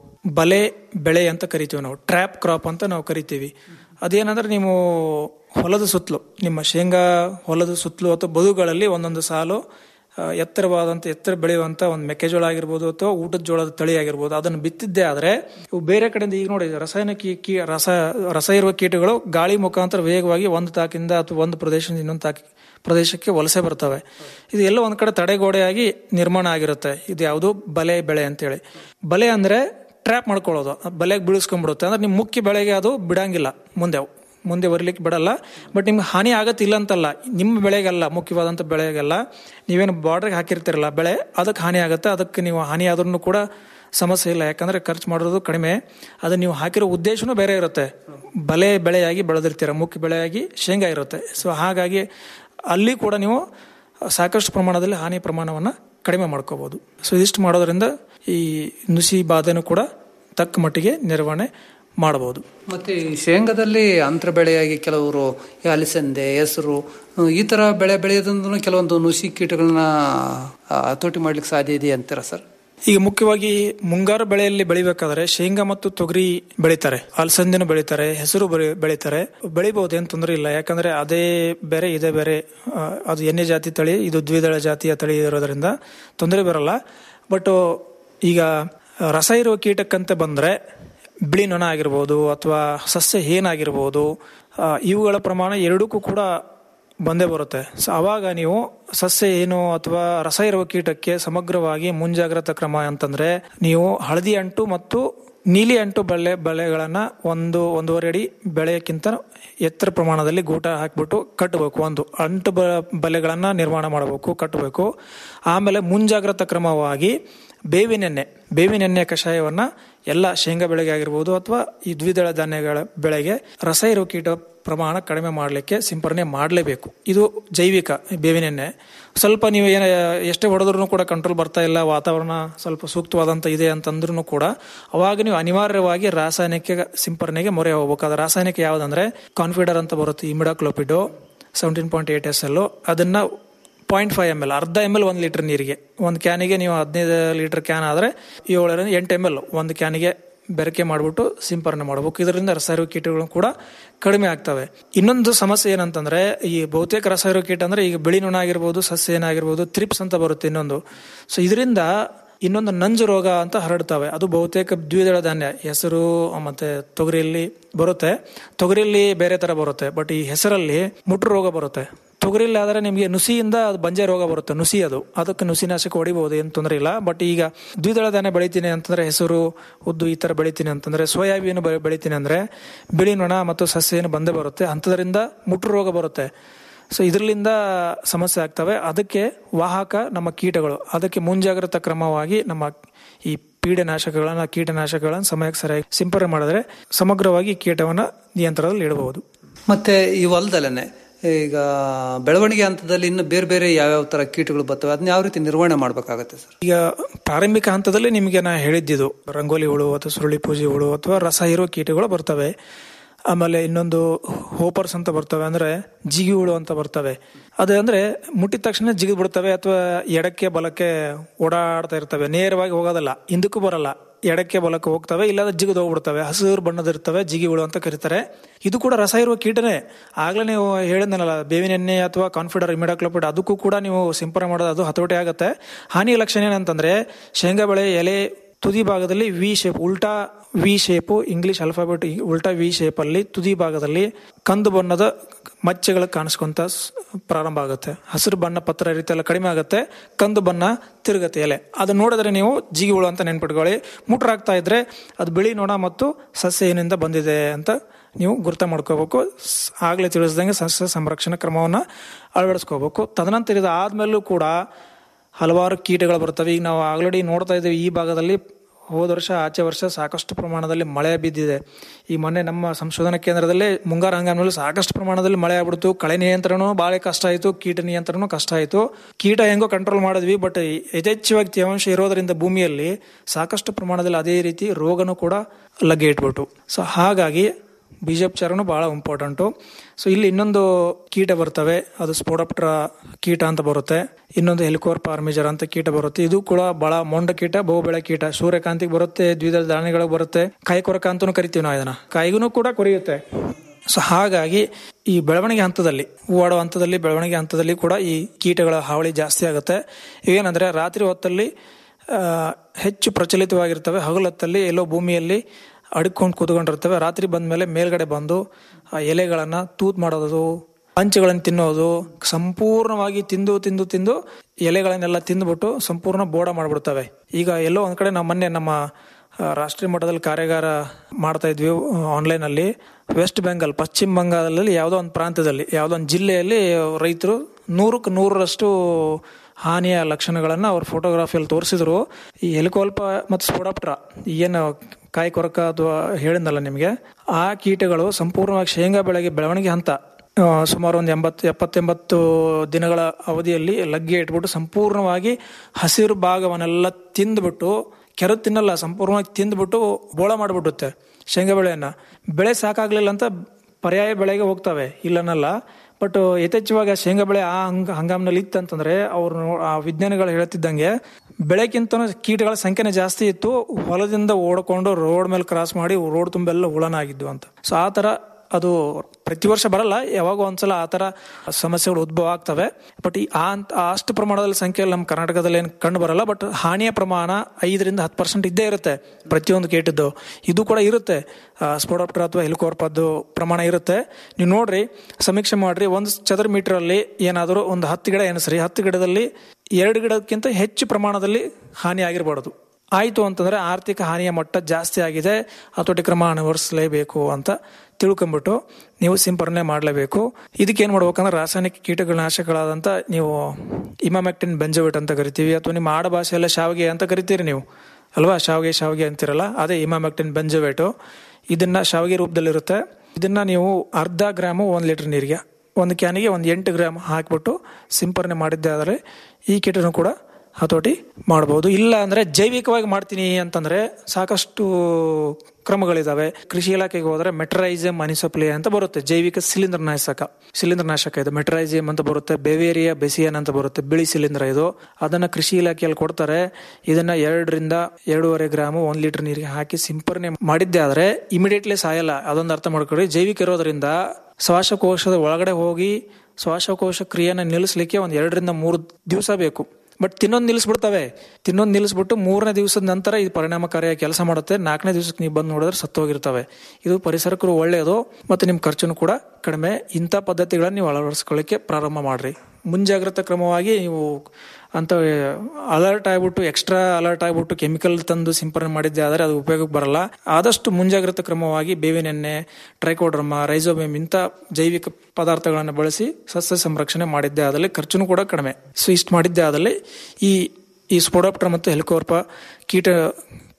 ಬಲೆ ಬೆಳೆ ಅಂತ ಕರಿತೀವಿ ನಾವು ಟ್ರ್ಯಾಪ್ ಕ್ರಾಪ್ ಅಂತ ನಾವು ಕರಿತೀವಿ ಅದೇನಂದ್ರೆ ನೀವು ಹೊಲದ ಸುತ್ತಲೂ ನಿಮ್ಮ ಶೇಂಗಾ ಹೊಲದ ಸುತ್ತಲೂ ಅಥವಾ ಬದುಗಳಲ್ಲಿ ಒಂದೊಂದು ಸಾಲು ಆ, ಎತ್ತರವಾದಂತ ಎತ್ತರ ಬೆಳೆಯುವಂತ ಒಂದು ಮೆಕ್ಕೆಜೋಳ ಆಗಿರ್ಬೋದು ಅಥವಾ ಊಟದ ಜೋಳದ ತಳಿ ಆಗಿರ್ಬೋದು ಅದನ್ನು ಬಿತ್ತಿದ್ದೆ ಆದ್ರೆ ಇವು ಬೇರೆ ಕಡೆಯಿಂದ ಈಗ ನೋಡಿ ರಾಸಾಯನಿಕ ಕೀ ರಸ ರಸ ಇರುವ ಕೀಟಗಳು ಗಾಳಿ ಮುಖಾಂತರ ವೇಗವಾಗಿ ಒಂದು ತಾಕಿಂದ ಅಥವಾ ಒಂದು ಪ್ರದೇಶದಿಂದ ಇನ್ನೊಂದು ತಾಕಿ ಪ್ರದೇಶಕ್ಕೆ ವಲಸೆ ಬರ್ತವೆ ಇದು ಎಲ್ಲ ಒಂದ್ ಕಡೆ ತಡೆಗೋಡೆಯಾಗಿ ನಿರ್ಮಾಣ ಆಗಿರುತ್ತೆ ಇದು ಯಾವುದು ಬಲೆ ಬೆಳೆ ಅಂತೇಳಿ ಬಲೆ ಅಂದ್ರೆ ಟ್ರ್ಯಾಪ್ ಮಾಡ್ಕೊಳ್ಳೋದು ಬಲೆಗೆ ಬೀಳಿಸ್ಕೊಂಡ್ಬಿಡುತ್ತೆ ಅಂದ್ರೆ ನಿಮ್ಮ ಮುಖ್ಯ ಬೆಳೆಗೆ ಅದು ಬಿಡಂಗಿಲ್ಲ ಮುಂದೆ ಮುಂದೆ ಬರಲಿಕ್ಕೆ ಬಿಡಲ್ಲ ಬಟ್ ನಿಮ್ಗೆ ಹಾನಿ ಆಗತ್ತಿಲ್ಲ ಅಂತಲ್ಲ ನಿಮ್ಮ ಬೆಳೆಗಲ್ಲ ಮುಖ್ಯವಾದಂಥ ಬೆಳೆಗೆಲ್ಲ ನೀವೇನು ಬಾರ್ಡ್ರಿಗೆ ಹಾಕಿರ್ತೀರಲ್ಲ ಬೆಳೆ ಅದಕ್ಕೆ ಹಾನಿ ಆಗುತ್ತೆ ಅದಕ್ಕೆ ನೀವು ಹಾನಿ ಆದ್ರೂ ಕೂಡ ಸಮಸ್ಯೆ ಇಲ್ಲ ಯಾಕಂದ್ರೆ ಖರ್ಚು ಮಾಡೋದು ಕಡಿಮೆ ಅದು ನೀವು ಹಾಕಿರೋ ಉದ್ದೇಶನೂ ಬೇರೆ ಇರುತ್ತೆ ಬಲೆ ಬೆಳೆಯಾಗಿ ಬೆಳೆದಿರ್ತೀರ ಮುಖ್ಯ ಬೆಳೆಯಾಗಿ ಶೇಂಗಾ ಇರುತ್ತೆ ಸೊ ಹಾಗಾಗಿ ಅಲ್ಲಿ ಕೂಡ ನೀವು ಸಾಕಷ್ಟು ಪ್ರಮಾಣದಲ್ಲಿ ಹಾನಿ ಪ್ರಮಾಣವನ್ನು ಕಡಿಮೆ ಮಾಡ್ಕೋಬಹುದು ಸೊ ಇದಿಷ್ಟು ಮಾಡೋದ್ರಿಂದ ಈ ನುಸಿ ಬಾಧೆನೂ ಕೂಡ ತಕ್ಕ ಮಟ್ಟಿಗೆ ನಿರ್ವಹಣೆ ಮಾಡಬಹುದು ಮತ್ತೆ ಈ ಶೇಂಗಾದಲ್ಲಿ ಅಂತರ ಬೆಳೆಯಾಗಿ ಕೆಲವರು ಈ ಅಲಸಂದೆ ಹೆಸರು ಈ ತರ ಬೆಳೆ ಬೆಳೆಯೋದ್ರಿಂದ ಕೆಲವೊಂದು ನುಸಿ ಕೀಟಗಳನ್ನ ಆ, ಹತೋಟಿ ಮಾಡ್ಲಿಕ್ಕೆ ಸಾಧ್ಯ ಇದೆ ಅಂತೀರಾ ಸರ್ ಈಗ ಮುಖ್ಯವಾಗಿ ಮುಂಗಾರು ಬೆಳೆಯಲ್ಲಿ ಬೆಳಿಬೇಕಾದ್ರೆ ಶೇಂಗಾ ಮತ್ತು ತೊಗರಿ ಬೆಳಿತಾರೆ ಅಲಸಂದಿನೂ ಬೆಳಿತಾರೆ ಹೆಸರು ಬೆಳಿ- ಬೆಳಿತಾರೆ ಬೆಳಿಬಹುದು ಏನ್ ತೊಂದರೆ ಇಲ್ಲ ಯಾಕಂದ್ರೆ ಅದೇ ಬೇರೆ ಇದೇ ಬೇರೆ ಆ, ಅದು ಎಣ್ಣೆ ಜಾತಿ ತಳಿ ಇದು ದ್ವಿದಳ ಜಾತಿಯ ತಳಿ ಇರೋದ್ರಿಂದ ತೊಂದರೆ ಬರಲ್ಲ ಬಟ್ ಈಗ ರಸ ಇರುವ ಕೀಟಕ್ಕಂತ ಬಂದ್ರೆ ಬಿಳಿ ನೊಣ ಆಗಿರ್ಬೋದು ಅಥವಾ ಸಸ್ಯ ಹೇನಾಗಿರ್ಬೋದು ಆ, ಇವುಗಳ ಪ್ರಮಾಣ ಎರಡಕ್ಕೂ ಕೂಡ ಬಂದೇ ಬರುತ್ತೆ ಸೊ ಅವಾಗ ನೀವು ಸಸ್ಯ ಏನು ಅಥವಾ ರಸ ಇರುವ ಕೀಟಕ್ಕೆ ಸಮಗ್ರವಾಗಿ ಮುಂಜಾಗ್ರತಾ ಕ್ರಮ ಅಂತಂದ್ರೆ ನೀವು ಹಳದಿ ಅಂಟು ಮತ್ತು ನೀಲಿ ಅಂಟು ಬಳೆ ಬಳೆಗಳನ್ನ ಒಂದು ಒಂದೂವರೆ ಅಡಿ ಬೆಳೆಯಕ್ಕಿಂತ ಎತ್ತರ ಪ್ರಮಾಣದಲ್ಲಿ ಗೂಟ ಹಾಕಿಬಿಟ್ಟು ಕಟ್ಟಬೇಕು ಒಂದು ಅಂಟು ಬ ಬಲೆಗಳನ್ನ ನಿರ್ಮಾಣ ಮಾಡಬೇಕು ಕಟ್ಟಬೇಕು ಆಮೇಲೆ ಮುಂಜಾಗ್ರತಾ ಕ್ರಮವಾಗಿ ಬೇವಿನೆಣ್ಣೆ ಬೇವಿನೆಣ್ಣೆ ಕಷಾಯವನ್ನ ಎಲ್ಲ ಶೇಂಗಾ ಬೆಳೆಗೆ ಆಗಿರ್ಬೋದು ಅಥವಾ ಈ ದ್ವಿದಳ ಧಾನ್ಯಗಳ ಬೆಳೆಗೆ ರಸ ಇರುವ ಕೀಟ ಪ್ರಮಾಣ ಕಡಿಮೆ ಮಾಡಲಿಕ್ಕೆ ಸಿಂಪರಣೆ ಮಾಡಲೇಬೇಕು ಇದು ಜೈವಿಕ ಬೇವಿನೆಣ್ಣೆ ಸ್ವಲ್ಪ ನೀವು ಏನ ಎಷ್ಟೇ ಹೊಡೆದ್ರೂ ಕೂಡ ಕಂಟ್ರೋಲ್ ಬರ್ತಾ ಇಲ್ಲ ವಾತಾವರಣ ಸ್ವಲ್ಪ ಸೂಕ್ತವಾದಂತ ಇದೆ ಅಂತಂದ್ರೂ ಕೂಡ ಅವಾಗ ನೀವು ಅನಿವಾರ್ಯವಾಗಿ ರಾಸಾಯನಿಕ ಸಿಂಪರಣೆಗೆ ಮೊರೆ ಹೋಗ್ಬೇಕು ಅದು ರಾಸಾಯನಿಕ ಯಾವ್ದಂದ್ರೆ ಕಾನ್ಫಿಡರ್ ಅಂತ ಬರುತ್ತೆ imidacloprid seventeen point eight S L ಅದನ್ನ ಪಾಯಿಂಟ್ ಫೈವ್ ಎಮ್ ಎಲ್ ಅರ್ಧ ಎಮ್ ಎಲ್ ಒಂದು ಲೀಟರ್ ನೀರಿಗೆ ಒಂದು ಕ್ಯಾನಿಗೆ ನೀವು ಹದಿನೈದು ಲೀಟರ್ ಕ್ಯಾನ್ ಆದರೆ ಏಳರಿಂದ ಎಂಟು ಎಮ್ ಎಲ್ ಒಂದು ಕ್ಯಾನಿಗೆ ಬೆರಕೆ ಮಾಡಿಬಿಟ್ಟು ಸಿಂಪರಣೆ ಮಾಡಬೇಕು ಇದರಿಂದ ರಸಾಯನ ಕೀಟಗಳು ಕೂಡ ಕಡಿಮೆ ಆಗ್ತವೆ ಇನ್ನೊಂದು ಸಮಸ್ಯೆ ಏನಂತಂದ್ರೆ ಈ ಬಹುತೇಕ ರಸಾಯನ ಕೀಟ ಅಂದ್ರೆ ಈಗ ಬಿಳಿ ನೊಣ ಆಗಿರ್ಬೋದು ಸಸ್ಯ ಏನಾಗಿರ್ಬೋದು ತ್ರಿಪ್ಸ್ ಅಂತ ಬರುತ್ತೆ ಇನ್ನೊಂದು ಸೊ ಇದರಿಂದ ಇನ್ನೊಂದು ನಂಜು ರೋಗ ಅಂತ ಹರಡ್ತವೆ ಅದು ಬಹುತೇಕ ದ್ವಿದಳ ಧಾನ್ಯ ಹೆಸರು ಮತ್ತೆ ತೊಗರಿಯಲ್ಲಿ ಬರುತ್ತೆ ತೊಗರಿಯಲ್ಲಿ ಬೇರೆ ತರ ಬರುತ್ತೆ ಬಟ್ ಈ ಹೆಸರಲ್ಲಿ ಮುಟ್ರು ರೋಗ ಬರುತ್ತೆ ತೊಗರಿಯಲ್ಲಿ ಆದ್ರೆ ನಿಮಗೆ ನುಸಿಯಿಂದ ಅದು ಬಂಜೆ ರೋಗ ಬರುತ್ತೆ ನುಸಿ ಅದು ಅದಕ್ಕೆ ನುಸಿನಾಶಕ ಹೊಡಿಬಹುದು ಏನು ತೊಂದರೆ ಇಲ್ಲ ಬಟ್ ಈಗ ದ್ವಿದಳ ಧಾನ್ಯ ಬೆಳಿತೀನಿ ಅಂತಂದ್ರೆ ಹೆಸರು ಉದ್ದು ಈ ತರ ಬೆಳಿತೀನಿ ಅಂತಂದ್ರೆ ಸೋಯಾಬೀನ್ ಬೆ- ಬೆಳಿತೀನಿ ಅಂದ್ರೆ ಬಿಳಿ ನೊಣ ಮತ್ತು ಸಸ್ಯ ಏನು ಬಂದೇ ಬರುತ್ತೆ ಅಂಥದ್ರಿಂದ ಮುಟ್ರು ರೋಗ ಬರುತ್ತೆ ಸೊ ಇದರಿಂದ ಸಮಸ್ಯೆ ಆಗ್ತವೆ ಅದಕ್ಕೆ ವಾಹಕ ನಮ್ಮ ಕೀಟಗಳು ಅದಕ್ಕೆ ಮುಂಜಾಗ್ರತಾ ಕ್ರಮವಾಗಿ ನಮ್ಮ ಈ ಪೀಡನಾಶಕಗಳನ್ನ ಕೀಟನಾಶಕಗಳನ್ನ ಸಮಯಕ್ಕೆ ಸರಿಯಾಗಿ ಸಿಂಪರಣೆ ಮಾಡಿದ್ರೆ ಸಮಗ್ರವಾಗಿ ಕೀಟವನ್ನ ನಿಯಂತ್ರಣದಲ್ಲಿ ಇಡಬಹುದು ಮತ್ತೆ ಈ ಹೊಲದಲ್ಲೇನೆ ಈಗ ಬೆಳವಣಿಗೆ ಹಂತದಲ್ಲಿ ಇನ್ನು ಬೇರೆ ಬೇರೆ ಯಾವ್ಯಾವ ತರ ಕೀಟಗಳು ಬರ್ತವೆ ಅದನ್ನ ಯಾವ ರೀತಿ ನಿರ್ವಹಣೆ ಮಾಡ್ಬೇಕಾಗತ್ತೆ ಸರ್ ಈಗ ಪ್ರಾರಂಭಿಕ ಹಂತದಲ್ಲಿ ನಿಮಗೆ ನಾ ಹೇಳಿದ್ದಿದ್ದು ರಂಗೋಲಿ ಹುಳು ಅಥವಾ ಸುರುಳಿ ಪೂಜೆ ಹುಳು ಅಥವಾ ರಸ ಇರೋ ಕೀಟಗಳು ಬರ್ತವೆ ಆಮೇಲೆ ಇನ್ನೊಂದು ಹೋಪರ್ಸ್ ಅಂತ ಬರ್ತವೆ ಅಂದ್ರೆ ಜಿಗಿ ಹುಳು ಅಂತ ಬರ್ತವೆ ಅದು ಅಂದ್ರೆ ಮುಟ್ಟಿದ ತಕ್ಷಣ ಜಿಗಿದ್ ಬಿಡ್ತವೆ ಅಥವಾ ಎಡಕ್ಕೆ ಬಲಕ್ಕೆ ಓಡಾಡ್ತಾ ಇರ್ತವೆ ನೇರವಾಗಿ ಹೋಗೋದಲ್ಲ ಹಿಂದಕ್ಕೂ ಬರಲ್ಲ ಎಡಕ್ಕೆ ಬಲಕ್ಕೆ ಹೋಗ್ತವೆ ಇಲ್ಲಾಂದ್ರೆ ಜಿಗಿದು ಹೋಗ್ಬಿಡ್ತವೆ ಹಸಿರು ಬಣ್ಣದ ಇರ್ತವೆ ಜಿಗಿ ಹುಳು ಅಂತ ಕರೀತಾರೆ ಇದು ಕೂಡ ರಸ ಇರುವ ಕೀಟನೇ ಆಗ್ಲೇ ನೀವು ಹೇಳಿದ್ನಲ್ಲ ಬೇವಿನ ಎಣ್ಣೆ ಅಥವಾ ಕಾನ್ಫಿಡರ್ ಇಮಿಡಾಕ್ಲೋಪಿಡ್ ಅದಕ್ಕೂ ಕೂಡ ನೀವು ಸಿಂಪರಣೆ ಮಾಡೋದು ಅದು ಹತೋಟಿ ಆಗುತ್ತೆ ಹಾನಿಯ ಲಕ್ಷಣ ಏನಂತಂದ್ರೆ ಶೇಂಗಾ ಬೆಳೆ ಎಲೆ ತುದಿ ಭಾಗದಲ್ಲಿ ವಿ ಶೇಪ್ ಉಲ್ಟಾ ವಿ ಶೇಪು ಇಂಗ್ಲಿಷ್ ಅಲ್ಫಾಬೆಟ್ ಉಲ್ಟಾ ವಿ ಶೇಪ್ ಅಲ್ಲಿ ತುದಿ ಭಾಗದಲ್ಲಿ ಕಂದು ಬಣ್ಣದ ಮಚ್ಚೆಗಳು ಕಾಣಿಸ್ಕೊಂತ ಸ್- ಪ್ರಾರಂಭ ಆಗುತ್ತೆ ಹಸಿರು ಬಣ್ಣ ಪತ್ರ ರೀತಿ ಎಲ್ಲ ಕಡಿಮೆ ಆಗುತ್ತೆ ಕಂದು ಬಣ್ಣ ತಿರುಗತ್ತೆ ಎಲೆ ಅದು ನೋಡಿದ್ರೆ ನೀವು ಜಿಗಿ ಹುಳು ಅಂತ ನೆನ್ಪಿಟ್ಕೊಳ್ಳಿ ಮುಟ್ರಾಗ್ತಾ ಇದ್ರೆ ಅದು ಬಿಳಿ ನೊಣ ಮತ್ತು ಸಸ್ಯ ಏನಿಂದ ಬಂದಿದೆ ಅಂತ ನೀವು ಗುರ್ತ ಮಾಡ್ಕೋಬೇಕು ಸ್- ಆಗ್ಲೇ ತಿಳಿಸ್ದಂಗೆ ಸಸ್ಯ ಸಂರಕ್ಷಣಾ ಕ್ರಮವನ್ನ ಅಳವಡಿಸ್ಕೋಬೇಕು ತದನಂತರ ಇದು ಆದ್ಮೇಲೂ ಕೂಡ ಹಲವಾರು ಕೀಟಗಳು ಬರ್ತವೆ ಈಗ ನಾವು ಆಲ್ರೆಡಿ ನೋಡ್ತಾ ಇದ್ದೀವಿ ಈ ಭಾಗದಲ್ಲಿ ಹೋದ ವರ್ಷ ಆಚೆ ವರ್ಷ ಸಾಕಷ್ಟು ಪ್ರಮಾಣದಲ್ಲಿ ಮಳೆ ಬಿದ್ದಿದೆ ಈ ಮೊನ್ನೆ ನಮ್ಮ ಸಂಶೋಧನಾ ಕೇಂದ್ರದಲ್ಲಿ ಮುಂಗಾರು ಹಂಗಾಮಿನಲ್ಲಿ ಸಾಕಷ್ಟು ಪ್ರಮಾಣದಲ್ಲಿ ಮಳೆ ಆಗ್ಬಿಡ್ತು ಕಳೆ ನಿಯಂತ್ರಣ ಭಾಳ ಕಷ್ಟ ಆಯಿತು ಕೀಟ ನಿಯಂತ್ರಣ ಕಷ್ಟ ಆಯಿತು ಕೀಟ ಹೆಂಗೋ ಕಂಟ್ರೋಲ್ ಮಾಡಿದ್ವಿ ಬಟ್ ಯಥೇಚ್ಛವಾಗಿ ತೇವಾಂಶ ಇರೋದರಿಂದ ಭೂಮಿಯಲ್ಲಿ ಸಾಕಷ್ಟು ಪ್ರಮಾಣದಲ್ಲಿ ಅದೇ ರೀತಿ ರೋಗನೂ ಕೂಡ ಲಗ್ಗೆ ಇಟ್ಬಿಟ್ಟು ಸೊ ಹಾಗಾಗಿ ಬೀಜೋಪಚಾರನು ಬಹಳ ಇಂಪಾರ್ಟೆಂಟು ಸೊ ಇಲ್ಲಿ ಇನ್ನೊಂದು ಕೀಟ ಬರ್ತವೆ ಅದು ಸ್ಪೋಡಪ್ಟ್ರ ಕೀಟ ಅಂತ ಬರುತ್ತೆ ಇನ್ನೊಂದು ಹೆಲಿಕೋರ್ ಪಾರ್ಮಿಜರ್ ಅಂತ ಕೀಟ ಬರುತ್ತೆ ಇದು ಕೂಡ ಬಹಳ ಮೊಂಡ ಕೀಟ ಬಹುಬೆಳೆ ಕೀಟ ಸೂರ್ಯಕಾಂತಿಗೆ ಬರುತ್ತೆ ದ್ವಿದಳ ಧಾನ್ಯಗಳಿಗೆ ಬರುತ್ತೆ ಕಾಯಿ ಕೊರಕ ಅಂತಾನು ಕರಿತೀವಿ ನಾವು ಇದನ್ನ ಕಾಯಿಗೂ ಕೂಡ ಕೊರಿಯುತ್ತೆ ಸೊ ಹಾಗಾಗಿ ಈ ಬೆಳವಣಿಗೆ ಹಂತದಲ್ಲಿ ಹೂವಾಡೋ ಹಂತದಲ್ಲಿ ಬೆಳವಣಿಗೆ ಹಂತದಲ್ಲಿ ಕೂಡ ಈ ಕೀಟಗಳ ಹಾವಳಿ ಜಾಸ್ತಿ ಆಗುತ್ತೆ ಏನಂದ್ರೆ ರಾತ್ರಿ ಹೊತ್ತಲ್ಲಿ ಆ, ಹೆಚ್ಚು ಪ್ರಚಲಿತವಾಗಿರ್ತವೆ ಹಗಲೊತ್ತಲ್ಲಿ ಎಲ್ಲೋ ಭೂಮಿಯಲ್ಲಿ ಅಡ್ಕೊಂಡು ಕೂತ್ಕೊಂಡಿರ್ತವೆ ರಾತ್ರಿ ಬಂದ್ಮೇಲೆ ಮೇಲ್ಗಡೆ ಬಂದು ಆ ಎಲೆಗಳನ್ನ ತೂತ್ ಮಾಡೋದು ಹಂಚುಗಳನ್ನು ತಿನ್ನೋದು ಸಂಪೂರ್ಣವಾಗಿ ತಿಂದು ತಿಂದು ತಿಂದು ಎಲೆಗಳನ್ನೆಲ್ಲ ತಿಂದ್ಬಿಟ್ಟು ಸಂಪೂರ್ಣ ಬೋಡ ಮಾಡಿಬಿಡ್ತವೆ ಈಗ ಎಲ್ಲೋ ಒಂದ್ ಕಡೆ ನಾವು ಮೊನ್ನೆ ನಮ್ಮ ಆ, ರಾಷ್ಟ್ರೀಯ ಮಟ್ಟದಲ್ಲಿ ಕಾರ್ಯಾಗಾರ ಮಾಡ್ತಾ ಇದ್ವಿ ಆನ್ಲೈನ್ ಅಲ್ಲಿ ವೆಸ್ಟ್ ಬೆಂಗಾಲ್ ಪಶ್ಚಿಮ ಬಂಗಾಳದಲ್ಲಿ ಯಾವುದೋ ಒಂದು ಪ್ರಾಂತ್ಯದಲ್ಲಿ ಯಾವುದೋ ಒಂದು ಜಿಲ್ಲೆಯಲ್ಲಿ ರೈತರು ನೂರಕ್ಕೆ ನೂರರಷ್ಟು ಹಾನಿಯ ಲಕ್ಷಣಗಳನ್ನ ಅವ್ರ ಫೋಟೋಗ್ರಾಫಿಯಲ್ಲಿ ತೋರಿಸಿದ್ರು ಈ ಹೆಲಿಕೋಲ್ಪ ಮತ್ತು ಸ್ಪೋಡಾಪ್ಟ್ರ ಏನು ಕಾಯಿ ಕೊರಕ ಅಥವಾ ಹೇಳಿದ್ನಲ್ಲ ನಿಮಗೆ ಆ ಕೀಟಗಳು ಸಂಪೂರ್ಣವಾಗಿ ಶೇಂಗಾ ಬೆಳೆಗೆ ಬೆಳವಣಿಗೆ ಹಂತ ಆ, ಸುಮಾರು ಒಂದು ಎಂಬತ್ತು ಎಪ್ಪತ್ತೆಂಬತ್ತು ದಿನಗಳ ಅವಧಿಯಲ್ಲಿ ಲಗ್ಗೆ ಇಟ್ಬಿಟ್ಟು ಸಂಪೂರ್ಣವಾಗಿ ಹಸಿರು ಭಾಗವನ್ನೆಲ್ಲ ತಿಂದ್ಬಿಟ್ಟು ಕೆರೆ ತಿನ್ನಲ್ಲ ಸಂಪೂರ್ಣವಾಗಿ ತಿಂದ್ಬಿಟ್ಟು ಬೋಳ ಮಾಡಿಬಿಡುತ್ತೆ ಶೇಂಗಾ ಬೆಳೆಯನ್ನ ಬೆಳೆ ಸಾಕಾಗ್ಲಿಲ್ಲ ಅಂತ ಪರ್ಯಾಯ ಬೆಳೆಗೆ ಹೋಗ್ತವೆ ಇಲ್ಲನಲ್ಲ ಬಟ್ ಯಥೇಚ್ಛವಾಗಿ ಆ ಶೇಂಗಾ ಬೆಳೆ ಆ ಹಂಗ ಹಂಗಾಮಿನಲ್ಲಿ ಇತ್ತಂತಂದ್ರೆ ಅವ್ರು ಆ ವಿಜ್ಞಾನಿಗಳು ಹೇಳ್ತಿದ್ದಂಗೆ ಬೆಳೆಗಿಂತ ಕೀಟಗಳ ಸಂಖ್ಯೆನೇ ಜಾಸ್ತಿ ಇತ್ತು ಹೊಲದಿಂದ ಓಡ್ಕೊಂಡು ರೋಡ್ ಮೇಲೆ ಕ್ರಾಸ್ ಮಾಡಿ ರೋಡ್ ತುಂಬೆಲ್ಲ ಹುಳನ ಆಗಿದ್ವು ಅಂತ ಸೊ ಆ ತರ ಅದು ಪ್ರತಿ ವರ್ಷ ಬರಲ್ಲ ಯಾವಾಗ ಒಂದ್ಸಲ ಆ ತರ ಸಮಸ್ಯೆಗಳು ಉದ್ಭವ ಆಗ್ತವೆ ಬಟ್ ಈ ಆ ಅಂತ- ಆ ಅಷ್ಟು ಪ್ರಮಾಣದಲ್ಲಿ ಸಂಖ್ಯೆಯಲ್ಲಿ ನಮ್ಮ ಕರ್ನಾಟಕದಲ್ಲಿ ಏನು ಕಂಡು ಬರಲ್ಲ ಬಟ್ ಹಾನಿಯ ಪ್ರಮಾಣ ಐದರಿಂದ ಹತ್ತು ಪರ್ಸೆಂಟ್ ಇದ್ದೇ ಇರುತ್ತೆ ಪ್ರತಿಯೊಂದು ಕೀಟದ್ದು ಇದು ಕೂಡ ಇರುತ್ತೆ ಸ್ಪೋಡಾಪ್ಟರ್ ಅಥವಾ ಹೆಲಿಕೋರ್ಪದ್ದು ಪ್ರಮಾಣ ಇರುತ್ತೆ ನೀವು ನೋಡ್ರಿ ಸಮೀಕ್ಷೆ ಮಾಡ್ರಿ ಒಂದು ಚದರ ಮೀಟರ್ ಅಲ್ಲಿ ಏನಾದರೂ ಒಂದು ಹತ್ತು ಗಿಡ ಎನಿಸ್ರಿ ಹತ್ತು ಗಿಡದಲ್ಲಿ ಎರಡು ಗಿಡಕ್ಕಿಂತ ಹೆಚ್ಚು ಪ್ರಮಾಣದಲ್ಲಿ ಹಾನಿ ಆಗಿರಬಾರದು ಆಯಿತು ಅಂತಂದ್ರೆ ಆರ್ಥಿಕ ಹಾನಿಯ ಮಟ್ಟ ಜಾಸ್ತಿ ಆಗಿದೆ ಹತೋಟಿ ಕ್ರಮ ಅನುವರ್ಸಲೇಬೇಕು ಅಂತ ತಿಳ್ಕೊಂಬಿಟ್ಟು ನೀವು ಸಿಂಪರಣೆ ಮಾಡಲೇಬೇಕು ಇದಕ್ಕೆ ಏನು ಮಾಡ್ಬೇಕಂದ್ರೆ ರಾಸಾಯನಿಕ ಕೀಟನಾಶಕಗಳಾದಂಥ ನೀವು ಇಮಾಮೆಕ್ಟಿನ್ ಬೆಂಜೋವಿಟ್ ಅಂತ ಕರಿತೀವಿ ಅಥವಾ ನಿಮ್ಮ ಆಡ ಭಾಷೆಯಲ್ಲ ಶಾವಿಗೆ ಅಂತ ಕರಿತೀರಿ ನೀವು ಅಲ್ವಾ ಶಾವಿಗೆ ಶಾವಿಗೆ ಅಂತಿರಲ್ಲ ಅದೇ ಇಮಾಮೆಕ್ಟಿನ್ ಬೆಂಜೋವೇಟು ಇದನ್ನ ಶಾವಿಗೆ ರೂಪದಲ್ಲಿರುತ್ತೆ ಇದನ್ನ ನೀವು ಅರ್ಧ ಗ್ರಾಮು ಒಂದು ಲೀಟರ್ ನೀರಿಗೆ ಒಂದು ಕ್ಯಾನಿಗೆ ಒಂದು ಎಂಟು ಗ್ರಾಮ್ ಹಾಕಿಬಿಟ್ಟು ಸಿಂಪರಣೆ ಮಾಡಿದ್ದೆ ಆದರೆ ಈ ಕೀಟನು ಕೂಡ ಹತೋಟಿ ಮಾಡಬಹುದು ಇಲ್ಲ ಅಂದ್ರೆ ಜೈವಿಕವಾಗಿ ಮಾಡ್ತೀನಿ ಅಂತಂದ್ರೆ ಸಾಕಷ್ಟು ಕ್ರಮಗಳಿದಾವೆ ಕೃಷಿ ಇಲಾಖೆಗೆ ಹೋದ್ರೆ ಮೆಟ್ರೈಸಿಯಂ ಅನಿಸೋಪ್ಲಿ ಅಂತ ಬರುತ್ತೆ ಜೈವಿಕ ಶಿಲೀಂಧ್ರ ನಾಶಕ ಶಿಲೀಂಧ್ರ ನಾಶಕ ಇದು ಮೆಟ್ರೈಸಿಯಂ ಅಂತ ಬರುತ್ತೆ ಬೇವೇರಿಯಾ ಬೆಸಿಯನ್ ಅಂತ ಬರುತ್ತೆ ಬಿಳಿ ಶಿಲೀಂಧ್ರ ಇದು ಅದನ್ನ ಕೃಷಿ ಇಲಾಖೆಯಲ್ಲಿ ಕೊಡ್ತಾರೆ ಇದನ್ನ ಎರಡರಿಂದ ಎರಡೂವರೆ ಗ್ರಾಮು ಒಂದ್ ಲೀಟರ್ ನೀರಿಗೆ ಹಾಕಿ ಸಿಂಪರಣೆ ಮಾಡಿದ್ದೆ ಆದ್ರೆ ಇಮಿಡಿಯೇಟ್ಲಿ ಸಾಯಲ್ಲ ಅದೊಂದು ಅರ್ಥ ಮಾಡ್ಕೊಳ್ಳಿ ಜೈವಿಕ ಇರೋದ್ರಿಂದ ಶ್ವಾಸಕೋಶದ ಒಳಗಡೆ ಹೋಗಿ ಶ್ವಾಸಕೋಶ ಕ್ರಿಯೆನ ನಿಲ್ಲಿಸ್ಲಿಕ್ಕೆ ಒಂದ್ ಎರಡರಿಂದ ಮೂರು ದಿವಸ ಬೇಕು ಬಟ್ ತಿನ್ನೊಂದು ನಿಲ್ಲಿಸ್ಬಿಡ್ತವೆ ತಿನ್ನೊಂದು ನಿಲ್ಲಿಸ್ಬಿಟ್ಟು ಮೂರನೇ ದಿವಸದ ನಂತರ ಇದು ಪರಿಣಾಮಕಾರಿಯಾಗಿ ಕೆಲಸ ಮಾಡುತ್ತೆ ನಾಲ್ಕನೇ ದಿವಸಕ್ಕೆ ನೀವು ಬಂದು ನೋಡಿದ್ರೆ ಸತ್ತೋಗಿರ್ತವೆ ಇದು ಪರಿಸರಕ್ಕೂ ಒಳ್ಳೆಯದು ಮತ್ತೆ ನಿಮ್ಮ ಖರ್ಚುನು ಕೂಡ ಕಡಿಮೆ ಇಂಥ ಪದ್ಧತಿಗಳನ್ನ ನೀವು ಅಳವಡಿಸ್ಕೊಳ್ಳಿಕ್ಕೆ ಪ್ರಾರಂಭ ಮಾಡ್ರಿ ಮುಂಜಾಗ್ರತಾ ಕ್ರಮವಾಗಿ ನೀವು ಅಂತ ಅಲರ್ಟ್ ಆಗ್ಬಿಟ್ಟು ಎಕ್ಸ್ಟ್ರಾ ಅಲರ್ಟ್ ಆಗ್ಬಿಟ್ಟು ಕೆಮಿಕಲ್ ತಂದು ಸಿಂಪರಣೆ ಮಾಡಿದ್ದೆ ಆದರೆ ಅದು ಉಪಯೋಗಕ್ಕೆ ಬರಲ್ಲ ಆದಷ್ಟು ಮುಂಜಾಗ್ರತಾ ಕ್ರಮವಾಗಿ ಬೇವಿನ ಎಣ್ಣೆ ಟ್ರೈಕೋಡ್ರಮ ರೈಸೋಬಿಯಂ ಇಂಥ ಜೈವಿಕ ಪದಾರ್ಥಗಳನ್ನು ಬಳಸಿ ಸಸ್ಯ ಸಂರಕ್ಷಣೆ ಮಾಡಿದ್ದೆ ಆದಲ್ಲಿ ಖರ್ಚುನು ಕೂಡ ಕಡಿಮೆ ಸೊ ಇಷ್ಟು ಮಾಡಿದ್ದೆ ಆದಲ್ಲಿ ಈ ಈ ಸ್ಪೋಡಾಪ್ಟರ್ ಮತ್ತು ಹೆಲಿಕೋರ್ಪ ಕೀಟ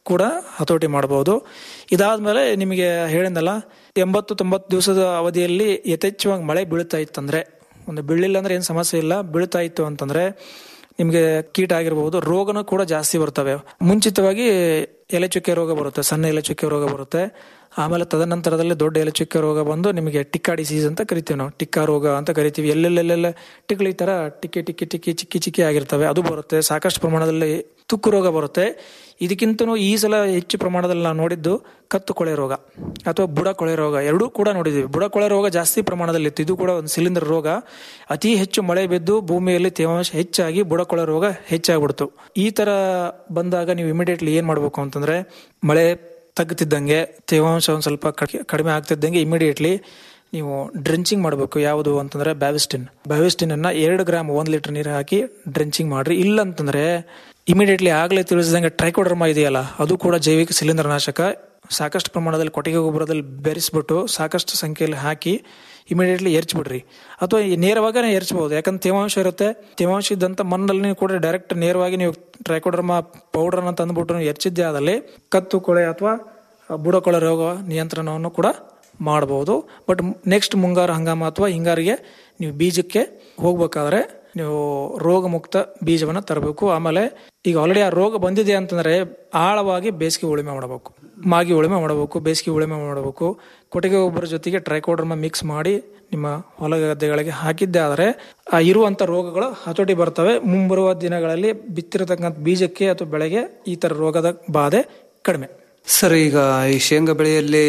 ಕೂಡ ಹತೋಟಿ ಮಾಡಬಹುದು ಇದಾದ್ಮೇಲೆ ನಿಮಗೆ ಹೇಳಿದ್ನಲ್ಲ ಎಂಬತ್ತು ತೊಂಬತ್ತು ದಿವಸದ ಅವಧಿಯಲ್ಲಿ ಯಥೇಚ್ಛವಾಗಿ ಮಳೆ ಬೀಳ್ತಾ ಇತ್ತಂದ್ರೆ ಒಂದು ಬೀಳಿಲ್ಲ ಅಂದ್ರೆ ಏನು ಸಮಸ್ಯೆ ಇಲ್ಲ ಬೀಳ್ತಾ ಇತ್ತು ಅಂತಂದ್ರೆ ನಿಮಗೆ ಕೀಟ ಆಗಿರಬಹುದು ರೋಗನೂ ಕೂಡ ಜಾಸ್ತಿ ಬರ್ತವೆ ಮುಂಚಿತವಾಗಿ ಎಲೆ ಚುಕ್ಕೆ ರೋಗ ಬರುತ್ತೆ ಸಣ್ಣ ಎಲೆ ಚುಕ್ಕೆ ರೋಗ ಬರುತ್ತೆ ಆಮೇಲೆ ತದನಂತರದಲ್ಲಿ ದೊಡ್ಡ ಎಲೆ ಚುಕ್ಕೆ ರೋಗ ಬಂದು ನಿಮಗೆ ಟಿಕ್ಕಾ ಡಿಸೀಸ್ ಅಂತ ಕರಿತೀವಿ ನಾವು ಟಿಕ್ಕಾ ರೋಗ ಅಂತ ಕರಿತೀವಿ ಎಲ್ಲೆಲ್ಲೆಲ್ಲೆಲ್ಲ ಟಿಕ್ಲಿ ತರ ಟಿಕ್ಕಿ ಟಿಕ್ಕಿ ಟಿಕ್ಕಿ ಚಿಕ್ಕಿ ಚಿಕ್ಕಿ ಆಗಿರ್ತವೆ ಅದು ಬರುತ್ತೆ ಸಾಕಷ್ಟು ಪ್ರಮಾಣದಲ್ಲಿ ತುಕ್ಕು ರೋಗ ಬರುತ್ತೆ ಇದಕ್ಕಿಂತನೂ ಈ ಸಲ ಹೆಚ್ಚು ಪ್ರಮಾಣದಲ್ಲಿ ನಾವು ನೋಡಿದ್ದು ಕತ್ತು ಕೊಳೆ ರೋಗ ಅಥವಾ ಬುಡ ಕೊಳೆ ರೋಗ ಎರಡೂ ಕೂಡ ನೋಡಿದ್ದೀವಿ ಬುಡ ಕೊಳೆ ರೋಗ ಜಾಸ್ತಿ ಪ್ರಮಾಣದಲ್ಲಿ ಇತ್ತು ಇದು ಕೂಡ ಒಂದು ಸಿಲಿಂಡರ್ ರೋಗ ಅತಿ ಹೆಚ್ಚು ಮಳೆ ಬಿದ್ದು ಭೂಮಿಯಲ್ಲಿ ತೇವಾಂಶ ಹೆಚ್ಚಾಗಿ ಬುಡ ಕೊಳೆ ರೋಗ ಹೆಚ್ಚಾಗ್ಬಿಡ್ತು ಈ ತರ ಬಂದಾಗ ನೀವು ಇಮಿಡಿಯೇಟ್ಲಿ ಏನ್ ಮಾಡ್ಬೇಕು ಅಂತಂದ್ರೆ ಮಳೆ ತಗ್ಗುತ್ತಿದ್ದಂಗೆ ತೇವಾಂಶ ಒಂದು ಸ್ವಲ್ಪ ಕಡಿ- ಕಡಿಮೆ ಆಗ್ತಿದ್ದಂಗೆ ಇಮಿಡಿಯೇಟ್ಲಿ ನೀವು ಡ್ರೆಂಚಿಂಗ್ ಮಾಡಬೇಕು ಯಾವುದು ಅಂತಂದ್ರೆ ಬ್ಯಾವಿಸ್ಟಿನ್ ಬ್ಯಾವಿಸ್ಟಿನ್ ಅನ್ನ ಎರಡು ಗ್ರಾಮ್ ಒಂದ್ ಲೀಟರ್ ನೀರು ಹಾಕಿ ಡ್ರೆಂಚಿಂಗ್ ಮಾಡ್ರಿ ಇಲ್ಲ ಅಂತಂದ್ರೆ ಇಮಿಡಿಯೇಟ್ಲಿ ಆಗ್ಲೇ ತಿಳಿಸಿದಂಗೆ ಟ್ರೈಕೋಡರ್ಮಾ ಇದೆಯಲ್ಲ ಅದು ಕೂಡ ಜೈವಿಕ ಶಿಲೀಂಧ್ರ ನಾಶಕ ಸಾಕಷ್ಟು ಪ್ರಮಾಣದಲ್ಲಿ ಕೊಟ್ಟಿಗೆ ಗೊಬ್ಬರದಲ್ಲಿ ಬೆರೆಸ್ಬಿಟ್ಟು ಸಾಕಷ್ಟು ಸಂಖ್ಯೆಯಲ್ಲಿ ಹಾಕಿ ಇಮಿಡಿಯೇಟ್ಲಿ ಎರ್ಚ್ಬಿಡ್ರಿ ಅಥವಾ ಈ ನೇರವಾಗನೇ ಎರ್ಚ್ಬಹುದು ಯಾಕಂದ್ರೆ ತೇವಾಂಶ ಇರುತ್ತೆ ತೇವಾಂಶ ಇದ್ದಂತ ಮಣ್ಣಲ್ಲಿ ಕೂಡ ಡೈರೆಕ್ಟ್ ನೇರವಾಗಿ ನೀವು ಟ್ರೈಕೋಡರ್ಮಾ ಪೌಡರ್ ಅನ್ನ ತಂದ್ಬಿಟ್ಟು ಎರ್ಚಿದ್ದೇ ಆದಲ್ಲಿ ಕತ್ತು ಕೊಳೆ ಅಥವಾ ಬುಡಕೊಳೆ ರೋಗ ನಿಯಂತ್ರಣವನ್ನು ಕೂಡ ಮಾಡಬಹುದು ಬಟ್ ನೆಕ್ಸ್ಟ್ ಮುಂಗಾರು ಹಂಗಾಮ ಅಥವಾ ಹಿಂಗಾರಿಗೆ ನೀವು ಬೀಜಕ್ಕೆ ಹೋಗ್ಬೇಕಾದ್ರೆ ನೀವು ರೋಗ ಮುಕ್ತ ಬೀಜವನ್ನ ತರಬೇಕು ಆಮೇಲೆ ಈಗ ಆಲ್ರೆಡಿ ಆ ರೋಗ ಬಂದಿದೆ ಅಂತಂದ್ರೆ ಆಳವಾಗಿ ಬೇಸಿಗೆ ಉಳುಮೆ ಮಾಡಬೇಕು ಮಾಗಿ ಉಳುಮೆ ಮಾಡಬೇಕು ಬೇಸಿಗೆ ಉಳುಮೆ ಮಾಡಬೇಕು ಕೊಟ್ಟಿಗೆ ಗೊಬ್ಬರ ಜೊತೆಗೆ ಟ್ರೈಕೋಡರ್ಮ ಮಿಕ್ಸ್ ಮಾಡಿ ನಿಮ್ಮ ಹೊಲ ಗದ್ದೆಗಳಿಗೆ ಹಾಕಿದ್ದೆ ಆದರೆ ಆ ಇರುವಂತ ರೋಗಗಳು ಹತೋಟಿ ಬರ್ತವೆ ಮುಂಬರುವ ದಿನಗಳಲ್ಲಿ ಬಿತ್ತಿರತಕ್ಕಂಥ ಬೀಜಕ್ಕೆ ಅಥವಾ ಬೆಳೆಗೆ ಈ ತರ ರೋಗದ ಬಾಧೆ ಕಡಿಮೆ ಸರ್ ಈಗ ಈ ಶೇಂಗಾ ಬೆಳೆಯಲ್ಲಿ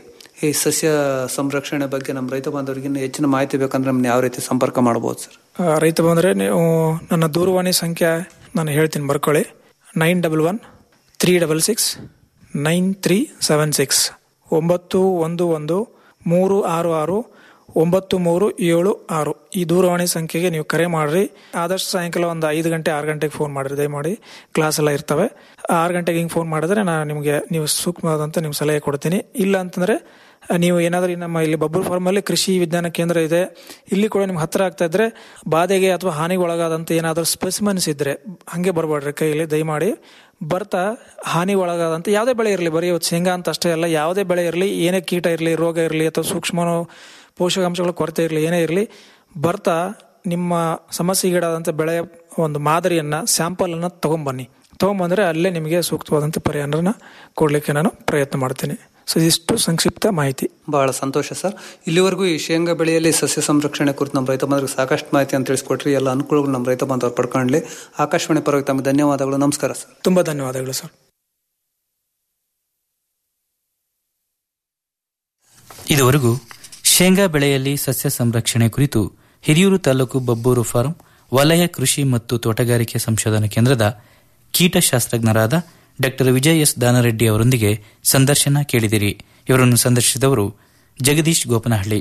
ಈ ಸಸ್ಯ ಸಂರಕ್ಷಣೆ ಬಗ್ಗೆ ನಮ್ಮ ರೈತ ಬಾಂಧವರಿಗೆ ಇನ್ನೂ ಹೆಚ್ಚಿನ ಮಾಹಿತಿ ಬೇಕಂದ್ರೆ ನಮ್ಮನ್ನ ಯಾವ ರೀತಿ ಸಂಪರ್ಕ ಮಾಡಬಹುದು ಸರ್ ಆ, ರೈತ ಬಂದರೆ ನೀವು ನನ್ನ ದೂರವಾಣಿ ಸಂಖ್ಯೆ ನಾನು ಹೇಳ್ತೀನಿ ಬರ್ಕೊಳ್ಳಿ nine double one three double six nine three seven six ಒಂಬತ್ತು ಒಂದು ಒಂದು ಮೂರು ಆರು ಆರು ಒಂಬತ್ತು ಮೂರು ಏಳು ಆರು ಈ ದೂರವಾಣಿ ಸಂಖ್ಯೆಗೆ ನೀವು ಕರೆ ಮಾಡ್ರಿ ಆದಷ್ಟು ಸಾಯಂಕಾಲ ಒಂದು ಐದು ಗಂಟೆ ಆರು ಗಂಟೆಗೆ ಫೋನ್ ಮಾಡಿರಿ ದಯಮಾಡಿ ಕ್ಲಾಸ್ ಎಲ್ಲ ಇರ್ತವೆ ಆರು ಗಂಟೆಗೆ ಹಿಂಗೆ ಫೋನ್ ಮಾಡಿದ್ರೆ ನಾನು ನಿಮಗೆ ನೀವು ಸೂಕ್ಷ್ಮವಾದಂಥ ನಿಮ್ಗೆ ಸಲಹೆ ಕೊಡ್ತೀನಿ ಇಲ್ಲ ಅಂತಂದ್ರೆ ನೀವು ಏನಾದರೂ ನಮ್ಮ ಇಲ್ಲಿ ಬಬ್ಬೂರ್ ಫಾರ್ಮಲ್ಲಿ ಕೃಷಿ ವಿಜ್ಞಾನ ಕೇಂದ್ರ ಇದೆ ಇಲ್ಲಿ ಕೂಡ ನಿಮ್ಗೆ ಹತ್ತಿರ ಆಗ್ತಾ ಇದ್ರೆ ಬಾಧೆಗೆ ಅಥವಾ ಹಾನಿಗೆ ಒಳಗಾದಂತ ಏನಾದರೂ ಸ್ಪೆಸಿಮನ್ಸ್ ಇದ್ರೆ ಹಂಗೆ ಬರಬೇಡ್ರಿ ಕೈಯಲ್ಲಿ ದಯಮಾಡಿ ಬರ್ತಾ ಹಾನಿ ಒಳಗಾದಂತ ಯಾವುದೇ ಬೆಳೆ ಇರಲಿ ಬರೀ ಇವತ್ತು ಶೇಂಗಾ ಅಂತ ಅಷ್ಟೇ ಅಲ್ಲ ಯಾವುದೇ ಬೆಳೆ ಇರಲಿ ಏನೇ ಕೀಟ ಇರಲಿ ರೋಗ ಇರಲಿ ಅಥವಾ ಸೂಕ್ಷ್ಮ ಪೋಷಕಾಂಶಗಳ ಕೊರತೆ ಇರಲಿ ಏನೇ ಇರಲಿ ಬರ್ತಾ ನಿಮ್ಮ ಸಮಸ್ಯೆಗೀಡಾದಂಥ ಬೆಳೆಯ ಒಂದು ಮಾದರಿಯನ್ನ ಸ್ಯಾಂಪಲ್ ಅನ್ನ ತಗೊಂಬನ್ನಿ ತಗೊಂಬಂದ್ರೆ ಅಲ್ಲೇ ನಿಮಗೆ ಸೂಕ್ತವಾದಂಥ ಪರಿಹಾರನ ಕೊಡ್ಲಿಕ್ಕೆ ನಾನು ಪ್ರಯತ್ನ ಮಾಡ್ತೀನಿ ಸೊ ಇದಿಷ್ಟು ಸಂಕ್ಷಿಪ್ತ ಮಾಹಿತಿ ಬಹಳ ಸಂತೋಷ ಸರ್ ಇಲ್ಲಿವರೆಗೂ ಈ ಶೇಂಗಾ ಬೆಳೆಯಲ್ಲಿ ಸಸ್ಯ ಸಂರಕ್ಷಣೆ ಕುರಿತು ನಮ್ಮ ರೈತ ಬಾಂಧವರಿಗೆ ಸಾಕಷ್ಟು ಮಾಹಿತಿಯನ್ನು ತಿಳಿಸ್ಕೊಟ್ರಿ ಎಲ್ಲ ಅನುಕೂಲಗಳು ನಮ್ಮ ರೈತ ಬಾಂಧವರು ಪಡ್ಕೊಳ್ಳಿ ಆಕಾಶವಾಣಿ ಪರವಾಗಿ ತಮಗೆ ಧನ್ಯವಾದಗಳು ನಮಸ್ಕಾರ ಸರ್ ತುಂಬಾ ಧನ್ಯವಾದಗಳು ಸರ್ ಇದುವರೆಗೂ ಶೇಂಗಾ ಬೆಳೆಯಲ್ಲಿ ಸಸ್ಯ ಸಂರಕ್ಷಣೆ ಕುರಿತು ಹಿರಿಯೂರು ತಾಲೂಕು ಬಬ್ಬೂರು ಫಾರ್ಮ್ ವಲಯ ಕೃಷಿ ಮತ್ತು ತೋಟಗಾರಿಕೆ ಸಂಶೋಧನಾ ಕೇಂದ್ರದ ಕೀಟಶಾಸ್ತ್ರಜ್ಞರಾದ ಡಾ ವಿಜಯ್ ಎಸ್ ದಾನರೆಡ್ಡಿ ಅವರೊಂದಿಗೆ ಸಂದರ್ಶನ ಕೇಳಿದಿರಿ ಇವರನ್ನು ಸಂದರ್ಶಿಸಿದವರು ಜಗದೀಶ್ ಗೋಪನಹಳ್ಳಿ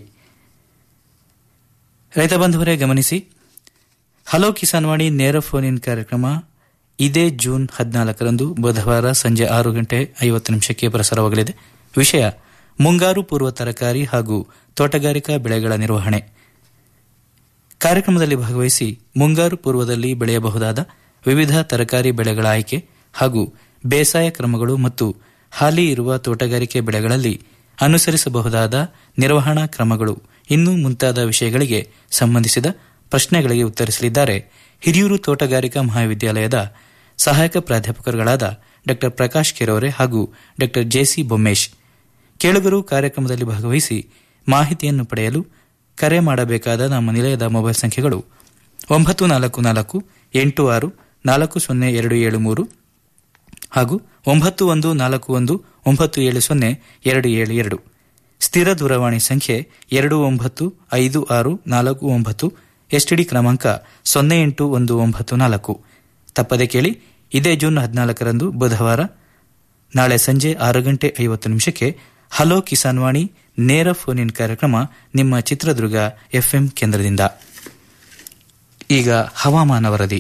ರೈತ ಬಾಂಧವರೇ ಗಮನಿಸಿ ಹಲೋ ಕಿಸಾನ್ವಾಣಿ ನೇರ ಫೋನ್ ಇನ್ ಕಾರ್ಯಕ್ರಮ ಇದೇ ಜೂನ್ ಹದಿನಾಲ್ಕರಂದು ಬುಧವಾರ ಸಂಜೆ ಆರು ಗಂಟೆ ಐವತ್ತು ನಿಮಿಷಕ್ಕೆ ಪ್ರಸಾರವಾಗಲಿದೆ ವಿಷಯ ಮುಂಗಾರು ಪೂರ್ವ ತರಕಾರಿ ಹಾಗೂ ತೋಟಗಾರಿಕಾ ಬೆಳೆಗಳ ನಿರ್ವಹಣೆ ಕಾರ್ಯಕ್ರಮದಲ್ಲಿ ಭಾಗವಹಿಸಿ ಮುಂಗಾರು ಪೂರ್ವದಲ್ಲಿ ಬೆಳೆಯಬಹುದಾದ ವಿವಿಧ ತರಕಾರಿ ಬೆಳೆಗಳ ಆಯ್ಕೆ ಹಾಗೂ ಬೇಸಾಯ ಕ್ರಮಗಳು ಮತ್ತು ಹಾಲಿ ಇರುವ ತೋಟಗಾರಿಕೆ ಬೆಳೆಗಳಲ್ಲಿ ಅನುಸರಿಸಬಹುದಾದ ನಿರ್ವಹಣಾ ಕ್ರಮಗಳು ಇನ್ನೂ ಮುಂತಾದ ವಿಷಯಗಳಿಗೆ ಸಂಬಂಧಿಸಿದ ಪ್ರಶ್ನೆಗಳಿಗೆ ಉತ್ತರಿಸಲಿದ್ದಾರೆ ಹಿರಿಯೂರು ತೋಟಗಾರಿಕಾ ಮಹಾವಿದ್ಯಾಲಯದ ಸಹಾಯಕ ಪ್ರಾಧ್ಯಾಪಕರುಗಳಾದ ಡಾ ಪ್ರಕಾಶ್ ಕೆರೋರೆ ಹಾಗೂ ಡಾ ಜೆಸಿ ಬೊಮ್ಮೇಶ್ ಕೇಳುಗರು ಕಾರ್ಯಕ್ರಮದಲ್ಲಿ ಭಾಗವಹಿಸಿ ಮಾಹಿತಿಯನ್ನು ಪಡೆಯಲು ಕರೆ ಮಾಡಬೇಕಾದ ನಮ್ಮ ನಿಲಯದ ಮೊಬೈಲ್ ಸಂಖ್ಯೆಗಳು ಒಂಬತ್ತು ನಾಲ್ಕು ನಾಲ್ಕು ಎಂಟು ಆರು ನಾಲ್ಕು ಸೊನ್ನೆ ಎರಡು ಏಳು ಮೂರು ಹಾಗೂ ಒಂಬತ್ತು ಒಂದು ನಾಲ್ಕು ಒಂದು ಒಂಬತ್ತು ಏಳು ಸೊನ್ನೆ ಎರಡು ಏಳು ಎರಡು ಸ್ಥಿರ ದೂರವಾಣಿ ಸಂಖ್ಯೆ ಎರಡು ಒಂಬತ್ತು ಐದು ಆರು ನಾಲ್ಕು ಒಂಬತ್ತು ಎಸ್ಟಿಡಿ ಕ್ರಮಾಂಕ ಸೊನ್ನೆ ಎಂಟು ಒಂದು ಒಂಬತ್ತು ನಾಲ್ಕು ತಪ್ಪದೆ ಕೇಳಿ ಇದೇ ಜೂನ್ ಹದಿನಾಲ್ಕರಂದು ಬುಧವಾರ ನಾಳೆ ಸಂಜೆ ಆರು ಗಂಟೆ ಐವತ್ತು ನಿಮಿಷಕ್ಕೆ ಹಲೋ ಕಿಸಾನ್ ವಾಣಿ ನೇರ ಫೋನ್ ಇನ್ ಕಾರ್ಯಕ್ರಮ ನಿಮ್ಮ ಚಿತ್ರದುರ್ಗ ಎಫ್ಎಂ ಕೇಂದ್ರದಿಂದ ಈಗ ಹವಾಮಾನ ವರದಿ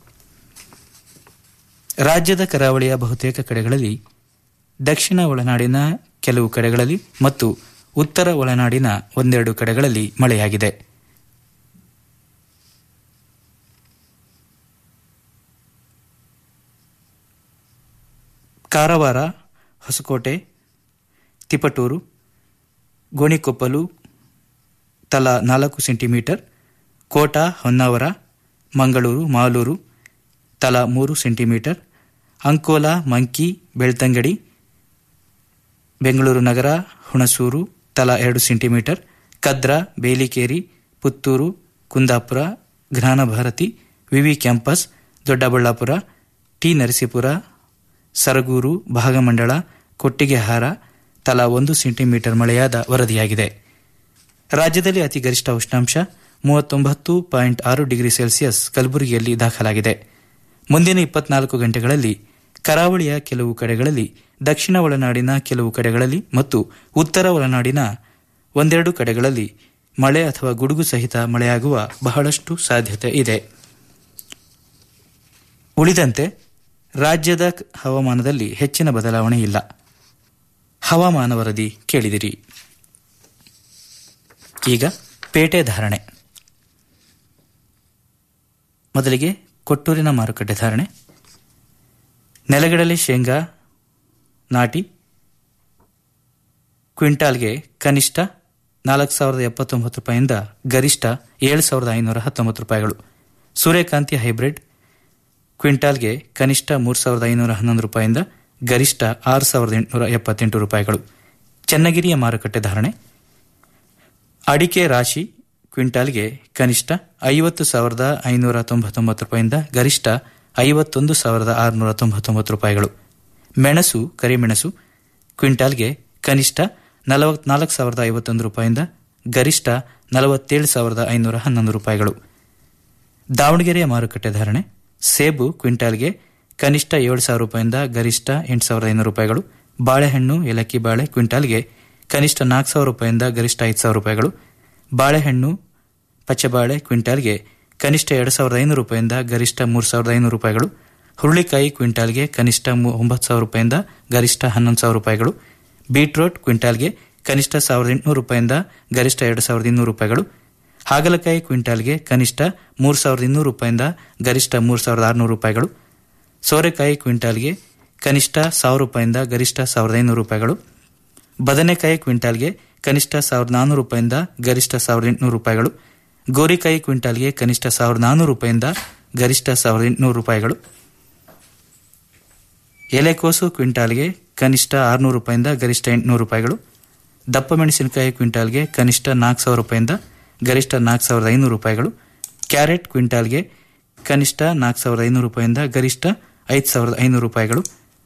ರಾಜ್ಯದ ಕರಾವಳಿಯ ಬಹುತೇಕ ಕಡೆಗಳಲ್ಲಿ ದಕ್ಷಿಣ ಒಳನಾಡಿನ ಕೆಲವು ಕಡೆಗಳಲ್ಲಿ ಮತ್ತು ಉತ್ತರ ಒಳನಾಡಿನ ಒಂದೆರಡು ಕಡೆಗಳಲ್ಲಿ ಮಳೆಯಾಗಿದೆ ಕಾರವಾರ ಹೊಸಕೋಟೆ ತಿಪಟೂರು ಗೋಣಿಕೊಪ್ಪಲು ತಲಾ ನಾಲ್ಕು ಸೆಂಟಿಮೀಟರ್ ಕೋಟ ಹೊನ್ನಾವರ ಮಂಗಳೂರು ಮಾಲೂರು ತಲಾ ಮೂರು ಸೆಂಟಿಮೀಟರ್ ಅಂಕೋಲ ಮಂಕಿ ಬೆಳ್ತಂಗಡಿ ಬೆಂಗಳೂರು ನಗರ ಹುಣಸೂರು ತಲಾ ಎರಡು ಸೆಂಟಿಮೀಟರ್ ಕದ್ರಾ ಬೇಲಿಕೇರಿ ಪುತ್ತೂರು ಕುಂದಾಪುರ ಜ್ಞಾನಭಾರತಿ ವಿವಿ ಕ್ಯಾಂಪಸ್ ದೊಡ್ಡಬಳ್ಳಾಪುರ ಟಿ ನರಸೀಪುರ ಸರಗೂರು ಭಾಗಮಂಡಳ ಕೊಟ್ಟಿಗೆಹಾರ ತಲಾ ಒಂದು ಸೆಂಟಿಮೀಟರ್ ಮಳೆಯಾದ ವರದಿಯಾಗಿದೆ ರಾಜ್ಯದಲ್ಲಿ ಅತಿ ಗರಿಷ್ಠ ಉಷ್ಣಾಂಶ ಮೂವತ್ತೊಂಬತ್ತು ಪಾಯಿಂಟ್ ಆರು ಡಿಗ್ರಿ ಸೆಲ್ಸಿಯಸ್ ಕಲಬುರಗಿಯಲ್ಲಿ ದಾಖಲಾಗಿದೆ ಮುಂದಿನ ಇಪ್ಪತ್ನಾಲ್ಕು ಗಂಟೆಗಳಲ್ಲಿ ಕರಾವಳಿಯ ಕೆಲವು ಕಡೆಗಳಲ್ಲಿ ದಕ್ಷಿಣ ಒಳನಾಡಿನ ಕೆಲವು ಕಡೆಗಳಲ್ಲಿ ಮತ್ತು ಉತ್ತರ ಒಳನಾಡಿನ ಒಂದೆರಡು ಕಡೆಗಳಲ್ಲಿ ಮಳೆ ಅಥವಾ ಗುಡುಗು ಸಹಿತ ಮಳೆಯಾಗುವ ಬಹಳಷ್ಟು ಸಾಧ್ಯತೆ ಇದೆ ಉಳಿದಂತೆ ರಾಜ್ಯದ ಹವಾಮಾನದಲ್ಲಿ ಹೆಚ್ಚಿನ ಬದಲಾವಣೆ ಇಲ್ಲ ಹವಾಮಾನ ವರದಿ ಕೇಳಿದಿರಿ ಈಗ ಪೇಟೆ ಧಾರಣೆ ಮೊದಲಿಗೆ ಕೊಟ್ಟೂರಿನ ಮಾರುಕಟ್ಟೆ ಧಾರಣೆ ನೆಲಗಡಲೆ ಶೇಂಗಾ ನಾಟಿ ಕ್ವಿಂಟಾಲ್ಗೆ ಕನಿಷ್ಠ ನಾಲ್ಕು ಸಾವಿರದ ಎಪ್ಪತ್ತೊಂಬತ್ತು ರೂಪಾಯಿಂದ ಗರಿಷ್ಠ ಏಳು ಸಾವಿರದ ಐನೂರ ಹತ್ತೊಂಬತ್ತು ರೂಪಾಯಿಗಳು ಸೂರ್ಯಕಾಂತಿ ಹೈಬ್ರಿಡ್ ಕ್ವಿಂಟಾಲ್ಗೆ ಕನಿಷ್ಠ ಮೂರು ಸಾವಿರದ ಐನೂರ ಹನ್ನೊಂದು ರೂಪಾಯಿಂದ ಗರಿಷ್ಠ ಆರು ಸಾವಿರದ ಎಂಟುನೂರ ಎಪ್ಪತ್ತೆಂಟು ರೂಪಾಯಿಗಳು ಚನ್ನಗಿರಿಯ ಮಾರುಕಟ್ಟೆ ಧಾರಣೆ ಅಡಿಕೆ ರಾಶಿ ಕ್ವಿಂಟಾಲ್ಗೆ ಕನಿಷ್ಠ ಐವತ್ತು ಸಾವಿರದ ಐನೂರ ತೊಂಬತ್ತೊಂಬತ್ತು ರೂಪಾಯಿಂದ ಗರಿಷ್ಠ ಐವತ್ತೊಂದು ಸಾವಿರದ ಆರುನೂರ ತೊಂಬತ್ತೊಂಬತ್ತು ರೂಪಾಯಿಗಳು ಮೆಣಸು ಕರಿಮೆಣಸು ಕ್ವಿಂಟಾಲ್ಗೆ ಕನಿಷ್ಠ ನಲವತ್ನಾಲ್ಕು ಸಾವಿರದ ಐವತ್ತೊಂದು ರೂಪಾಯಿಂದ ಗರಿಷ್ಠ ನಲವತ್ತೇಳು ಸಾವಿರದ ಐನೂರ ಹನ್ನೊಂದು ರೂಪಾಯಿಗಳು ದಾವಣಗೆರೆಯ ಮಾರುಕಟ್ಟೆ ಧಾರಣೆ ಸೇಬು ಕ್ವಿಂಟಾಲ್ಗೆ ಕನಿಷ್ಠ ಏಳು ಸಾವಿರ ರೂಪಾಯಿಂದ ಗರಿಷ್ಠ ಎಂಟು ಸಾವಿರದ ಐನೂರು ರೂಪಾಯಿಗಳು ಬಾಳೆಹಣ್ಣು ಏಲಕ್ಕಿ ಬಾಳೆ ಕ್ವಿಂಟಾಲ್ಗೆ ಕನಿಷ್ಠ ನಾಲ್ಕು ಸಾವಿರ ರೂಪಾಯಿಂದ ಗರಿಷ್ಠ ಐದು ಸಾವಿರ ರೂಪಾಯಿಗಳು ಬಾಳೆಹಣ್ಣು ಪಚ್ಚಬಾಳೆ ಕ್ವಿಂಟಾಲ್ಗೆ ಕನಿಷ್ಠ ಎರಡು ಸಾವಿರದ ಐನೂರು ರೂಪಾಯಿಂದ ಗರಿಷ್ಠ ಮೂರು ಸಾವಿರದ ಐನೂರು ರೂಪಾಯಿಗಳು ಹುರುಳಿಕಾಯಿ ಕ್ವಿಂಟಾಲ್ಗೆ ಕನಿಷ್ಠ ಒಂಬತ್ತು ಸಾವಿರ ರೂಪಾಯಿಂದ ಗರಿಷ್ಠ ಹನ್ನೊಂದು ಸಾವಿರ ರೂಪಾಯಿಗಳು ಬೀಟ್ರೋಟ್ ಕ್ವಿಂಟಾಲ್ಗೆ ಕನಿಷ್ಠ ಸಾವಿರದ ಎಂಟುನೂರು ರೂಪಾಯಿಂದ ಗರಿಷ್ಠ ಎರಡು ಸಾವಿರದ ಇನ್ನೂರು ರೂಪಾಯಿಗಳು ಹಾಗಲಕಾಯಿ ಕ್ವಿಂಟಾಲ್ಗೆ ಕನಿಷ್ಠ ಮೂರು ಸಾವಿರದ ಇನ್ನೂರು ರೂಪಾಯಿಂದ ಗರಿಷ್ಠ ಮೂರು ಸಾವಿರದ ಆರುನೂರು ರೂಪಾಯಿಗಳು ಸೋರೆಕಾಯಿ ಕ್ವಿಂಟಾಲ್ಗೆ ಕನಿಷ್ಠ ಸಾವಿರ ರೂಪಾಯಿಂದ ಗರಿಷ್ಠ ಸಾವಿರದ ಐನೂರು ರೂಪಾಯಿಗಳು ಬದನೆಕಾಯಿ ಕ್ವಿಂಟಾಲ್ಗೆ ಕನಿಷ್ಠ ಸಾವಿರದ ನಾನ್ನೂರು ರೂಪಾಯಿಂದ ಗರಿಷ್ಠ ಸಾವಿರದ ಎಂಟುನೂರು ರೂಪಾಯಿಗಳು ಗೋರಿಕಾಯಿ ಕ್ವಿಂಟಾಲ್ಗೆ ಕನಿಷ್ಠ ಸಾವಿರದ ನಾನ್ನೂರು ರೂಪಾಯಿಂದ ಗರಿಷ್ಠ ಸಾವಿರದ ಎಂಟುನೂರು ರೂಪಾಯಿಗಳು ಎಲೆಕೋಸು ಕ್ವಿಂಟಾಲ್ಗೆ ಕನಿಷ್ಠ ಆರುನೂರು ರೂಪಾಯಿಂದ ಗರಿಷ್ಠ ಎಂಟುನೂರು ರೂಪಾಯಿಗಳು ದಪ್ಪ ಮೆಣಸಿನಕಾಯಿ ಕ್ವಿಂಟಾಲ್ಗೆ ಕನಿಷ್ಠ ನಾಲ್ಕು ಸಾವಿರ ರೂಪಾಯಿಂದ ಗರಿಷ್ಠ ನಾಲ್ಕು ಸಾವಿರದ ಐನೂರು ರೂಪಾಯಿಗಳು ಕ್ಯಾರೆಟ್ ಕ್ವಿಂಟಾಲ್ಗೆ ಕನಿಷ್ಠ ನಾಲ್ಕು ಸಾವಿರದ ಐನೂರು ರೂಪಾಯಿಂದ ಗರಿಷ್ಠ ಐದು ಸಾವಿರದ ಐನೂರು ರೂಪಾಯಿಗಳು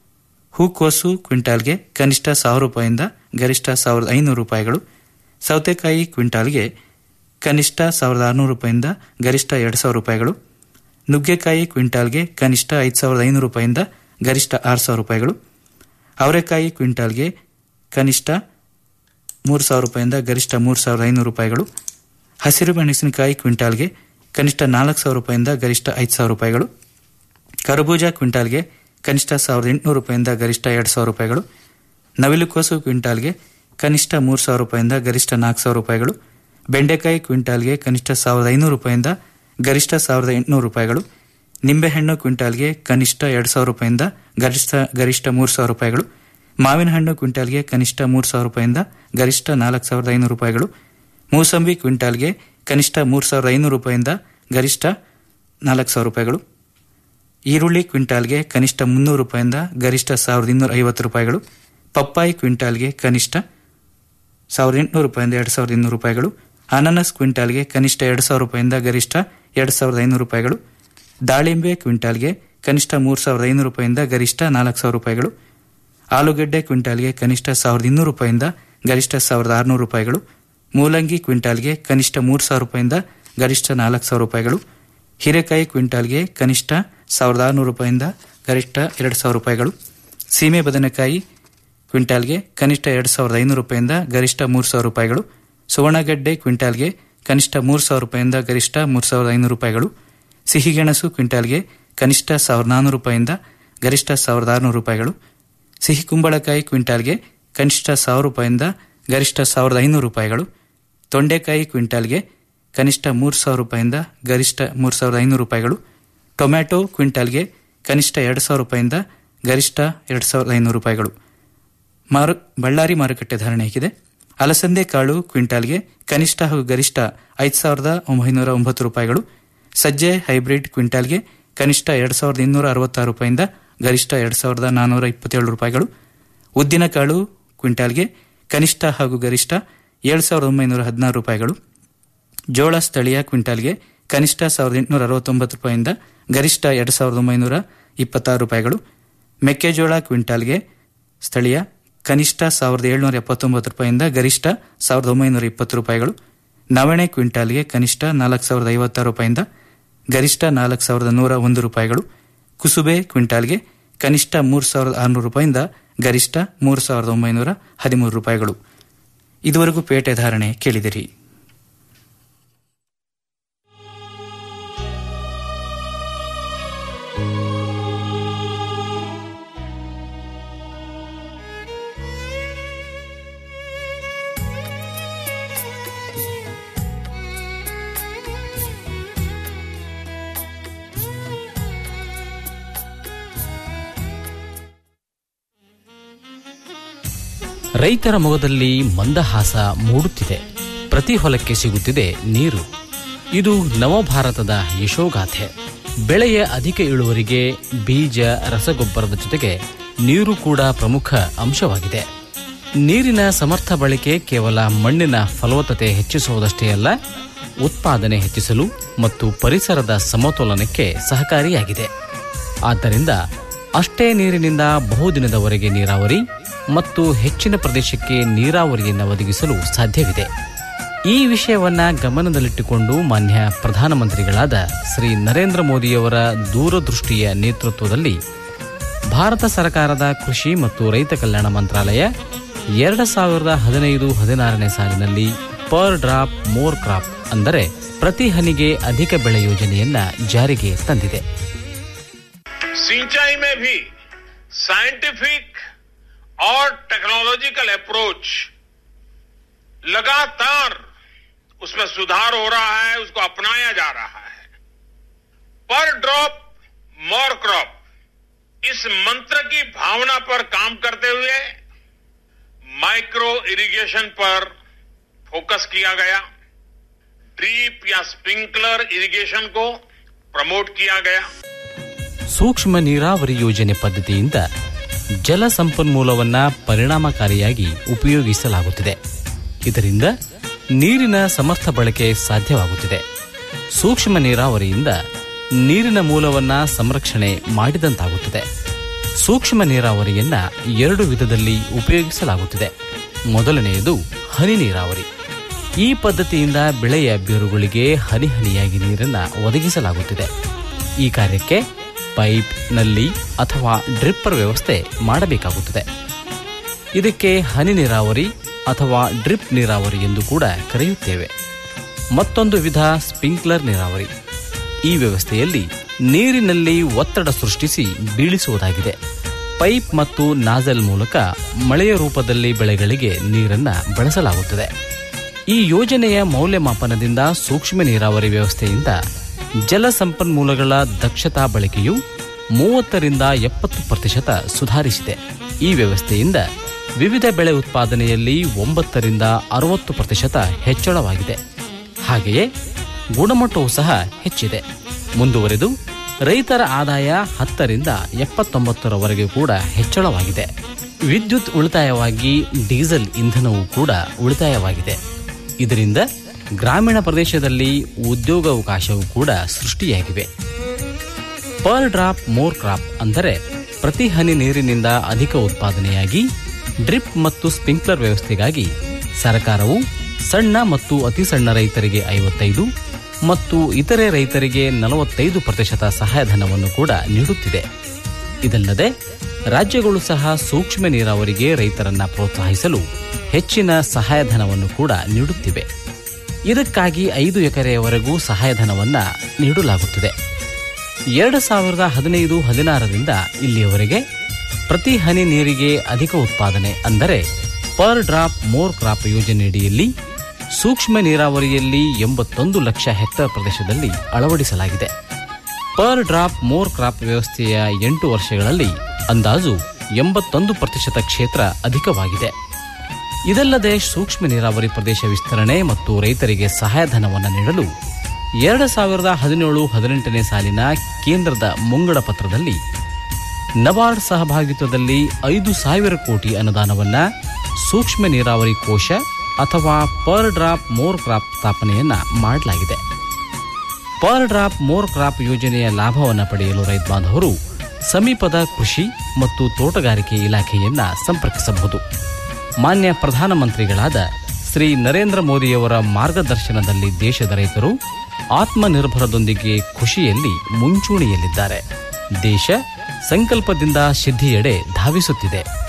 ಹೂಕೋಸು ಕ್ವಿಂಟಾಲ್ಗೆ ಕನಿಷ್ಠ ಸಾವಿರ ರೂಪಾಯಿಂದ ಗರಿಷ್ಠ ಸಾವಿರದ ಐನೂರು ರೂಪಾಯಿಗಳು ಸೌತೆಕಾಯಿ ಕ್ವಿಂಟಾಲ್ಗೆ ಕನಿಷ್ಠ ಸಾವಿರದ ಆರುನೂರು ರೂಪಾಯಿಂದ ಗರಿಷ್ಠ ಎರಡು ಸಾವಿರ ರೂಪಾಯಿಗಳು ನುಗ್ಗೆಕಾಯಿ ಕ್ವಿಂಟಾಲ್ಗೆ ಕನಿಷ್ಠ ಐದು ಸಾವಿರದ ಐನೂರು ರೂಪಾಯಿಂದ ಗರಿಷ್ಠ ಆರು ಸಾವಿರ ರೂಪಾಯಿಗಳು ಅವರೆಕಾಯಿ ಕ್ವಿಂಟಾಲ್ಗೆ ಕನಿಷ್ಠ ಮೂರು ಸಾವಿರ ರೂಪಾಯಿಂದ ಗರಿಷ್ಠ ಮೂರು ಸಾವಿರದ ಐನೂರು ರೂಪಾಯಿಗಳು ಹಸಿರು ಮೆಣಸಿನಕಾಯಿ ಕ್ವಿಂಟಾಲ್ಗೆ ಕನಿಷ್ಠ ನಾಲ್ಕು ಸಾವಿರ ರೂಪಾಯಿಂದ ಗರಿಷ್ಠ ಐದು ಸಾವಿರ ರೂಪಾಯಿಗಳು ಕರಬೂಜ ಕ್ವಿಂಟಾಲ್ಗೆ ಕನಿಷ್ಠ ಸಾವಿರದ ಎಂಟುನೂರು ರೂಪಾಯಿಂದ ಗರಿಷ್ಠ ಎರಡು ಸಾವಿರ ರೂಪಾಯಿಗಳು ನವಿಲುಕೋಸು ಕ್ವಿಂಟಾಲ್ಗೆ ಕನಿಷ್ಠ ಮೂರು ಸಾವಿರ ರೂಪಾಯಿಂದ ಗರಿಷ್ಠ ನಾಲ್ಕು ಸಾವಿರ ರೂಪಾಯಿಗಳು ಬೆಂಡೆಕಾಯಿ ಕ್ವಿಂಟಾಲ್ಗೆ ಕನಿಷ್ಠ ಸಾವಿರದ ಐನೂರು ರೂಪಾಯಿಂದ ಗರಿಷ್ಠ ಸಾವಿರದ ಎಂಟುನೂರು ರೂಪಾಯಿಗಳು ನಿಂಬೆಹಣ್ಣು ಕ್ವಿಂಟಾಲ್ಗೆ ಕನಿಷ್ಠ ಎರಡು ಸಾವಿರ ರೂಪಾಯಿಂದ ಗರಿಷ್ಠ ಗರಿಷ್ಠ ಮೂರು ಸಾವಿರ ರೂಪಾಯಿಗಳು ಮಾವಿನ ಹಣ್ಣು ಕ್ವಿಂಟಾಲ್ಗೆ ಕನಿಷ್ಠ ಮೂರು ಸಾವಿರ ರೂಪಾಯಿಂದ ಗರಿಷ್ಠ ನಾಲ್ಕು ಸಾವಿರದ ಐನೂರು ರೂಪಾಯಿಗಳು ಮೂಸಂಬಿ ಕ್ವಿಂಟಾಲ್ಗೆ ಕನಿಷ್ಠ ಮೂರು ಸಾವಿರದ ಐನೂರು ರೂಪಾಯಿಂದ ಗರಿಷ್ಠ ನಾಲ್ಕು ಸಾವಿರ ರೂಪಾಯಿಗಳು ಈರುಳ್ಳಿ ಕ್ವಿಂಟಾಲ್ಗೆ ಕನಿಷ್ಠ ಮುನ್ನೂರು ರೂಪಾಯಿಂದ ಗರಿಷ್ಠ ಸಾವಿರದ ಇನ್ನೂರ ಐವತ್ತು ರೂಪಾಯಿಗಳು ಪಪ್ಪಾಯಿ ಕ್ವಿಂಟಾಲ್ಗೆ ಕನಿಷ್ಠ ಸಾವಿರದ ಎಂಟುನೂರು ರೂಪಾಯಿಂದ ಎರಡು ಸಾವಿರದ ಇನ್ನೂರು ರೂಪಾಯಿಗಳು ಅನಾನಸ್ ಕ್ವಿಂಟಾಲ್ಗೆ ಕನಿಷ್ಠ ಎರಡು ಸಾವಿರ ರೂಪಾಯಿಂದ ಗರಿಷ್ಠ ಎರಡು ಸಾವಿರದ ಐನೂರು ರೂಪಾಯಿಗಳು ದಾಳಿಂಬೆ ಕ್ವಿಂಟಾಲ್ಗೆ ಕನಿಷ್ಠ ಮೂರು ಸಾವಿರದ ಐನೂರು ರೂಪಾಯಿಂದ ಗರಿಷ್ಠ ನಾಲ್ಕು ಸಾವಿರ ರೂಪಾಯಿಗಳು ಆಲೂಗಡ್ಡೆ ಕ್ವಿಂಟಾಲ್ಗೆ ಕನಿಷ್ಠ ಸಾವಿರದ ಇನ್ನೂರು ರೂಪಾಯಿಂದ ಗರಿಷ್ಠ ಸಾವಿರದ ಆರುನೂರು ರೂಪಾಯಿಗಳು ಮೂಲಂಗಿ ಕ್ವಿಂಟಾಲ್ಗೆ ಕನಿಷ್ಠ ಮೂರು ಸಾವಿರ ರೂಪಾಯಿಂದ ಗರಿಷ್ಠ ನಾಲ್ಕು ಸಾವಿರ ರೂಪಾಯಿಗಳು ಹೀರೆಕಾಯಿ ಕ್ವಿಂಟಾಲ್ಗೆ ಕನಿಷ್ಠ ಸಾವಿರದ ಆರುನೂರು ರೂಪಾಯಿಂದ ಗರಿಷ್ಠ ಎರಡು ಸಾವಿರ ರೂಪಾಯಿಗಳು ಸೀಮೆ ಬದನೆಕಾಯಿ ಕ್ವಿಂಟಾಲ್ಗೆ ಕನಿಷ್ಠ ಎರಡು ಸಾವಿರದ ಐನೂರು ರೂಪಾಯಿಂದ ಗರಿಷ್ಠ ಮೂರು ಸಾವಿರ ರೂಪಾಯಿಗಳು ಸುವರ್ಣಗಡ್ಡೆ ಕ್ವಿಂಟಾಲ್ಗೆ ಕನಿಷ್ಠ ಮೂರು ಸಾವಿರ ರೂಪಾಯಿಂದ ಗರಿಷ್ಠ ಮೂರು ಸಾವಿರದ ಐನೂರು ರೂಪಾಯಿಗಳು ಸಿಹಿಗೆಣಸು ಕ್ವಿಂಟಾಲ್ಗೆ ಕನಿಷ್ಠ ಸಾವಿರದ ನಾನ್ನೂರು ರೂಪಾಯಿಂದ ಗರಿಷ್ಠ ಸಾವಿರದ ಆರುನೂರು ರೂಪಾಯಿಗಳು ಸಿಹಿ ಕುಂಬಳಕಾಯಿ ಕ್ವಿಂಟಾಲ್ಗೆ ಕನಿಷ್ಠ ಸಾವಿರ ರೂಪಾಯಿಂದ ಗರಿಷ್ಠ ಸಾವಿರದ ಐನೂರು ರೂಪಾಯಿಗಳು ತೊಂಡೆಕಾಯಿ ಕ್ವಿಂಟಾಲ್ಗೆ ಕನಿಷ್ಠ ಮೂರು ಸಾವಿರ ರೂಪಾಯಿಂದ ಗರಿಷ್ಠ ಮೂರು ಸಾವಿರದ ಐನೂರು ರೂಪಾಯಿಗಳು ಟೊಮ್ಯಾಟೊ ಕ್ವಿಂಟಾಲ್ಗೆ ಕನಿಷ್ಠ ಎರಡು ಸಾವಿರ ರೂಪಾಯಿಂದ ಗರಿಷ್ಠ ಎರಡು ಸಾವಿರದ ಐನೂರು ರೂಪಾಯಿಗಳು ಮಾರು ಬಳ್ಳಾರಿ ಮಾರುಕಟ್ಟೆ ಧಾರಣೆ ಹೇಗಿದೆ ಅಲಸಂದೆ ಕಾಳು ಕ್ವಿಂಟಾಲ್ಗೆ ಕನಿಷ್ಠ ಹಾಗೂ ಗರಿಷ್ಠ ಐದು ಸಾವಿರದ ಒಂಬೈನೂರ ಒಂಬತ್ತು ರೂಪಾಯಿಗಳು ಸಜ್ಜೆ ಹೈಬ್ರಿಡ್ ಕ್ವಿಂಟಾಲ್ಗೆ ಕನಿಷ್ಠ ಎರಡು ಸಾವಿರದ ಇನ್ನೂರ ಅರವತ್ತಾರು ರೂಪಾಯಿಂದ ಗರಿಷ್ಠ ಎರಡು ಸಾವಿರದ ನಾನ್ನೂರ ಇಪ್ಪತ್ತೇಳು ರೂಪಾಯಿಗಳು ಉದ್ದಿನಕಾಳು ಕ್ವಿಂಟಾಲ್ಗೆ ಕನಿಷ್ಠ ಹಾಗೂ ಗರಿಷ್ಠ ಏಳು ಸಾವಿರದ ಒಂಬೈನೂರ ಹದಿನಾರು ರೂಪಾಯಿಗಳು ಜೋಳ ಸ್ಥಳೀಯ ಕ್ವಿಂಟಾಲ್ಗೆ ಕನಿಷ್ಠ ಸಾವಿರದ ಎಂಟುನೂರ ಅರವತ್ತೊಂಬತ್ತು ರೂಪಾಯಿಂದ ಗರಿಷ್ಠ ಎರಡು ಸಾವಿರದ ಒಂಬೈನೂರ ಇಪ್ಪತ್ತಾರು ರೂಪಾಯಿಗಳು ಮೆಕ್ಕೆಜೋಳ ಕ್ವಿಂಟಾಲ್ಗೆ ಸ್ಥಳೀಯ ಕನಿಷ್ಠ ಸಾವಿರದ ಏಳುನೂರ ಎಪ್ಪತ್ತೊಂಬತ್ತು ರೂಪಾಯಿಂದ ಗರಿಷ್ಠ ಸಾವಿರದ ಒಂಬೈನೂರ ಇಪ್ಪತ್ತು ರೂಪಾಯಿಗಳು ನವಣೆ ಕ್ವಿಂಟಾಲ್ಗೆ ಕನಿಷ್ಠ ನಾಲ್ಕು ಸಾವಿರದ ಐವತ್ತಾರು ರೂಪಾಯಿಂದ ಗರಿಷ್ಠ ನಾಲ್ಕು ಸಾವಿರದ ನೂರ ಒಂದು ರೂಪಾಯಿಗಳು ಕುಸುಬೆ ಕ್ವಿಂಟಾಲ್ಗೆ ಕನಿಷ್ಠ ಮೂರು ಸಾವಿರದ ಆರುನೂರು ರೂಪಾಯಿಂದ ಗರಿಷ್ಠ ಮೂರು ಸಾವಿರದ ಒಂಬೈನೂರ ಹದಿಮೂರು ರೂಪಾಯಿಗಳು ಇದುವರೆಗೂ ಪೇಟೆ ಧಾರಣೆ ಕೇಳಿದಿರಿ ರೈತರ ಮೊಗದಲ್ಲಿ ಮಂದಹಾಸ ಮೂಡುತ್ತಿದೆ ಪ್ರತಿ ಹೊಲಕ್ಕೆ ಸಿಗುತ್ತಿದೆ ನೀರು ಇದು ನವಭಾರತದ ಯಶೋಗಾಥೆ ಬೆಳೆಯ ಅಧಿಕ ಇಳುವರಿಗೆ ಬೀಜ ರಸಗೊಬ್ಬರದ ಜೊತೆಗೆ ನೀರು ಕೂಡ ಪ್ರಮುಖ ಅಂಶವಾಗಿದೆ ನೀರಿನ ಸಮರ್ಥ ಬಳಕೆ ಕೇವಲ ಮಣ್ಣಿನ ಫಲವತ್ತತೆ ಹೆಚ್ಚಿಸುವುದಷ್ಟೇ ಅಲ್ಲ ಉತ್ಪಾದನೆ ಹೆಚ್ಚಿಸಲು ಮತ್ತು ಪರಿಸರದ ಸಮತೋಲನಕ್ಕೆ ಸಹಕಾರಿಯಾಗಿದೆ ಆದ್ದರಿಂದ ಅಷ್ಟೇ ನೀರಿನಿಂದ ಬಹುದಿನದವರೆಗೆ ನೀರಾವರಿ ಮತ್ತು ಹೆಚ್ಚಿನ ಪ್ರದೇಶಕ್ಕೆ ನೀರಾವರಿಯನ್ನು ಒದಗಿಸಲು ಸಾಧ್ಯವಿದೆ ಈ ವಿಷಯವನ್ನ ಗಮನದಲ್ಲಿಟ್ಟುಕೊಂಡು ಮಾನ್ಯ ಪ್ರಧಾನಮಂತ್ರಿಗಳಾದ ಶ್ರೀ ನರೇಂದ್ರ ಮೋದಿಯವರ ದೂರದೃಷ್ಟಿಯ ನೇತೃತ್ವದಲ್ಲಿ ಭಾರತ ಸರ್ಕಾರದ ಕೃಷಿ ಮತ್ತು ರೈತ ಕಲ್ಯಾಣ ಮಂತ್ರಾಲಯ ಎರಡು ಸಾವಿರದ ಹದಿನೈದು ಹದಿನಾರನೇ ಸಾಲಿನಲ್ಲಿ ಪರ್ ಡ್ರಾಪ್ ಮೋರ್ ಕ್ರಾಪ್ ಅಂದರೆ ಪ್ರತಿ ಹನಿಗೆ ಅಧಿಕ ಬೆಳೆ ಯೋಜನೆಯನ್ನ ಜಾರಿಗೆ ತಂದಿದೆ सिंचाई में भी साइंटिफिक और टेक्नोलॉजिकल अप्रोच लगातार उसमें सुधार हो रहा है उसको अपनाया जा रहा है पर ड्रॉप मोर क्रॉप इस मंत्र की भावना पर काम करते हुए माइक्रो इरिगेशन पर फोकस किया गया ड्रीप या स्प्रिंकलर इरिगेशन को प्रमोट किया गया ಸೂಕ್ಷ್ಮ ನೀರಾವರಿ ಯೋಜನೆ ಪದ್ಧತಿಯಿಂದ ಜಲ ಸಂಪನ್ಮೂಲವನ್ನ ಪರಿಣಾಮಕಾರಿಯಾಗಿ ಉಪಯೋಗಿಸಲಾಗುತ್ತಿದೆ ಇದರಿಂದ ನೀರಿನ ಸಮರ್ಥ ಬಳಕೆ ಸಾಧ್ಯವಾಗುತ್ತಿದೆ ಸೂಕ್ಷ್ಮ ನೀರಾವರಿಯಿಂದ ನೀರಿನ ಮೂಲವನ್ನ ಸಂರಕ್ಷಣೆ ಮಾಡಿದಂತಾಗುತ್ತದೆ ಸೂಕ್ಷ್ಮ ನೀರಾವರಿಯನ್ನ ಎರಡು ವಿಧದಲ್ಲಿ ಉಪಯೋಗಿಸಲಾಗುತ್ತಿದೆ ಮೊದಲನೆಯದು ಹನಿ ನೀರಾವರಿ ಈ ಪದ್ಧತಿಯಿಂದ ಬೆಳೆಯ ಬೇರುಗಳಿಗೆ ಹನಿ ಹನಿಯಾಗಿ ನೀರನ್ನು ಒದಗಿಸಲಾಗುತ್ತಿದೆ ಈ ಕಾರ್ಯಕ್ಕೆ ಪೈಪ್ ನಲ್ಲಿ ಅಥವಾ ಡ್ರಿಪ್ಪರ್ ವ್ಯವಸ್ಥೆ ಮಾಡಬೇಕಾಗುತ್ತದೆ ಇದಕ್ಕೆ ಹನಿ ನೀರಾವರಿ ಅಥವಾ ಡ್ರಿಪ್ ನೀರಾವರಿ ಎಂದು ಕೂಡ ಕರೆಯುತ್ತೇವೆ ಮತ್ತೊಂದು ವಿಧ ಸ್ಪ್ರಿಂಕ್ಲರ್ ನೀರಾವರಿ ಈ ವ್ಯವಸ್ಥೆಯಲ್ಲಿ ನೀರಿನಲ್ಲಿ ಒತ್ತಡ ಸೃಷ್ಟಿಸಿ ಬೀಳಿಸುವುದಾಗಿದೆ ಪೈಪ್ ಮತ್ತು ನಾಜಲ್ ಮೂಲಕ ಮಳೆಯ ರೂಪದಲ್ಲಿ ಬೆಳೆಗಳಿಗೆ ನೀರನ್ನು ಬಳಸಲಾಗುತ್ತದೆ ಈ ಯೋಜನೆಯ ಮೌಲ್ಯಮಾಪನದಿಂದ ಸೂಕ್ಷ್ಮ ನೀರಾವರಿ ವ್ಯವಸ್ಥೆಯಿಂದ ಜಲ ಸಂಪನ್ಮೂಲಗಳ ದಕ್ಷತಾ ಬಳಕೆಯು ಮೂವತ್ತರಿಂದ ಎಪ್ಪತ್ತು ಪ್ರತಿಶತ ಸುಧಾರಿಸಿದೆ ಈ ವ್ಯವಸ್ಥೆಯಿಂದ ವಿವಿಧ ಬೆಳೆ ಉತ್ಪಾದನೆಯಲ್ಲಿ ಒಂಬತ್ತರಿಂದ ಅರವತ್ತು ಪ್ರತಿಶತ ಹೆಚ್ಚಳವಾಗಿದೆ ಹಾಗೆಯೇ ಗುಣಮಟ್ಟವೂ ಸಹ ಹೆಚ್ಚಿದೆ ಮುಂದುವರೆದು ರೈತರ ಆದಾಯ ಹತ್ತರಿಂದ ಎಪ್ಪತ್ತೊಂಬತ್ತರವರೆಗೆ ಕೂಡ ಹೆಚ್ಚಳವಾಗಿದೆ ವಿದ್ಯುತ್ ಉಳಿತಾಯವಾಗಿ ಡೀಸೆಲ್ ಇಂಧನವೂ ಕೂಡ ಉಳಿತಾಯವಾಗಿದೆ ಇದರಿಂದ ಗ್ರಾಮೀಣ ಪ್ರದೇಶದಲ್ಲಿ ಉದ್ಯೋಗಾವಕಾಶವೂ ಕೂಡ ಸೃಷ್ಟಿಯಾಗಿವೆ ಪರ್ ಡ್ರಾಪ್ ಮೋರ್ ಕ್ರಾಪ್ ಅಂದರೆ ಪ್ರತಿ ಹನಿ ನೀರಿನಿಂದ ಅಧಿಕ ಉತ್ಪಾದನೆಯಾಗಿ ಡ್ರಿಪ್ ಮತ್ತು ಸ್ಪ್ರಿಂಕ್ಲರ್ ವ್ಯವಸ್ಥೆಗಾಗಿ ಸರ್ಕಾರವು ಸಣ್ಣ ಮತ್ತು ಅತಿ ಸಣ್ಣ ರೈತರಿಗೆ ಐವತ್ತೈದು ಮತ್ತು ಇತರೆ ರೈತರಿಗೆ ನಲವತ್ತೈದು ಪ್ರತಿಶತ ಸಹಾಯಧನವನ್ನು ಕೂಡ ನೀಡುತ್ತಿದೆ ಇದಲ್ಲದೆ ರಾಜ್ಯಗಳು ಸಹ ಸೂಕ್ಷ್ಮ ನೀರಾವರಿಗೆ ರೈತರನ್ನ ಪ್ರೋತ್ಸಾಹಿಸಲು ಹೆಚ್ಚಿನ ಸಹಾಯಧನವನ್ನು ಕೂಡ ನೀಡುತ್ತಿವೆ ಇದಕ್ಕಾಗಿ ಐದು ಎಕರೆಯವರೆಗೂ ಸಹಾಯಧನವನ್ನ ನೀಡಲಾಗುತ್ತಿದೆ ಎರಡು ಸಾವಿರದ ಹದಿನೈದು ಹದಿನಾರರಿಂದ ಇಲ್ಲಿಯವರೆಗೆ ಪ್ರತಿ ಹನಿ ನೀರಿಗೆ ಅಧಿಕ ಉತ್ಪಾದನೆ ಅಂದರೆ ಪರ್ ಡ್ರಾಪ್ ಮೋರ್ ಕ್ರಾಪ್ ಯೋಜನೆಯಡಿಯಲ್ಲಿ ಸೂಕ್ಷ್ಮ ನೀರಾವರಿಯಲ್ಲಿ ಎಂಬತ್ತೊಂದು ಲಕ್ಷ ಹೆಕ್ಟೇರ್ ಪ್ರದೇಶದಲ್ಲಿ ಅಳವಡಿಸಲಾಗಿದೆ ಪರ್ ಡ್ರಾಪ್ ಮೋರ್ ಕ್ರಾಪ್ ವ್ಯವಸ್ಥೆಯ ಎಂಟು ವರ್ಷಗಳಲ್ಲಿ ಅಂದಾಜು ಎಂಬತ್ತೊಂದು ಪ್ರತಿಶತ ಕ್ಷೇತ್ರ ಅಧಿಕವಾಗಿದೆ ಇದಲ್ಲದೆ ಸೂಕ್ಷ್ಮ ನೀರಾವರಿ ಪ್ರದೇಶ ವಿಸ್ತರಣೆ ಮತ್ತು ರೈತರಿಗೆ ಸಹಾಯಧನವನ್ನು ನೀಡಲು ಎರಡು ಸಾವಿರದ ಹದಿನೇಳು ಹದಿನೆಂಟನೇ ಸಾಲಿನ ಕೇಂದ್ರದ ಮುಂಗಡ ಪತ್ರದಲ್ಲಿ ನಬಾರ್ಡ್ ಸಹಭಾಗಿತ್ವದಲ್ಲಿ ಐದು ಸಾವಿರ ಕೋಟಿ ಅನುದಾನವನ್ನ ಸೂಕ್ಷ್ಮ ನೀರಾವರಿ ಕೋಶ ಅಥವಾ ಪರ್ ಡ್ರಾಪ್ ಮೋರ್ ಕ್ರಾಪ್ ಸ್ಥಾಪನೆಯನ್ನ ಮಾಡಲಾಗಿದೆ ಪರ್ ಡ್ರಾಪ್ ಮೋರ್ ಕ್ರಾಪ್ ಯೋಜನೆಯ ಲಾಭವನ್ನು ಪಡೆಯಲು ರೈತ ಬಾಂಧವರು ಸಮೀಪದ ಕೃಷಿ ಮತ್ತು ತೋಟಗಾರಿಕೆ ಇಲಾಖೆಯನ್ನ ಸಂಪರ್ಕಿಸಬಹುದು ಮಾನ್ಯ ಪ್ರಧಾನಮಂತ್ರಿಗಳಾದ ಶ್ರೀ ನರೇಂದ್ರ ಮೋದಿಯವರ ಮಾರ್ಗದರ್ಶನದಲ್ಲಿ ದೇಶದ ರೈತರು ಆತ್ಮನಿರ್ಭರದೊಂದಿಗೆ ಖುಷಿಯಲ್ಲಿ ಮುಂಚೂಣಿಯಲ್ಲಿದ್ದಾರೆ ದೇಶ ಸಂಕಲ್ಪದಿಂದ ಸಿದ್ಧಿಯೆಡೆ ಧಾವಿಸುತ್ತಿದೆ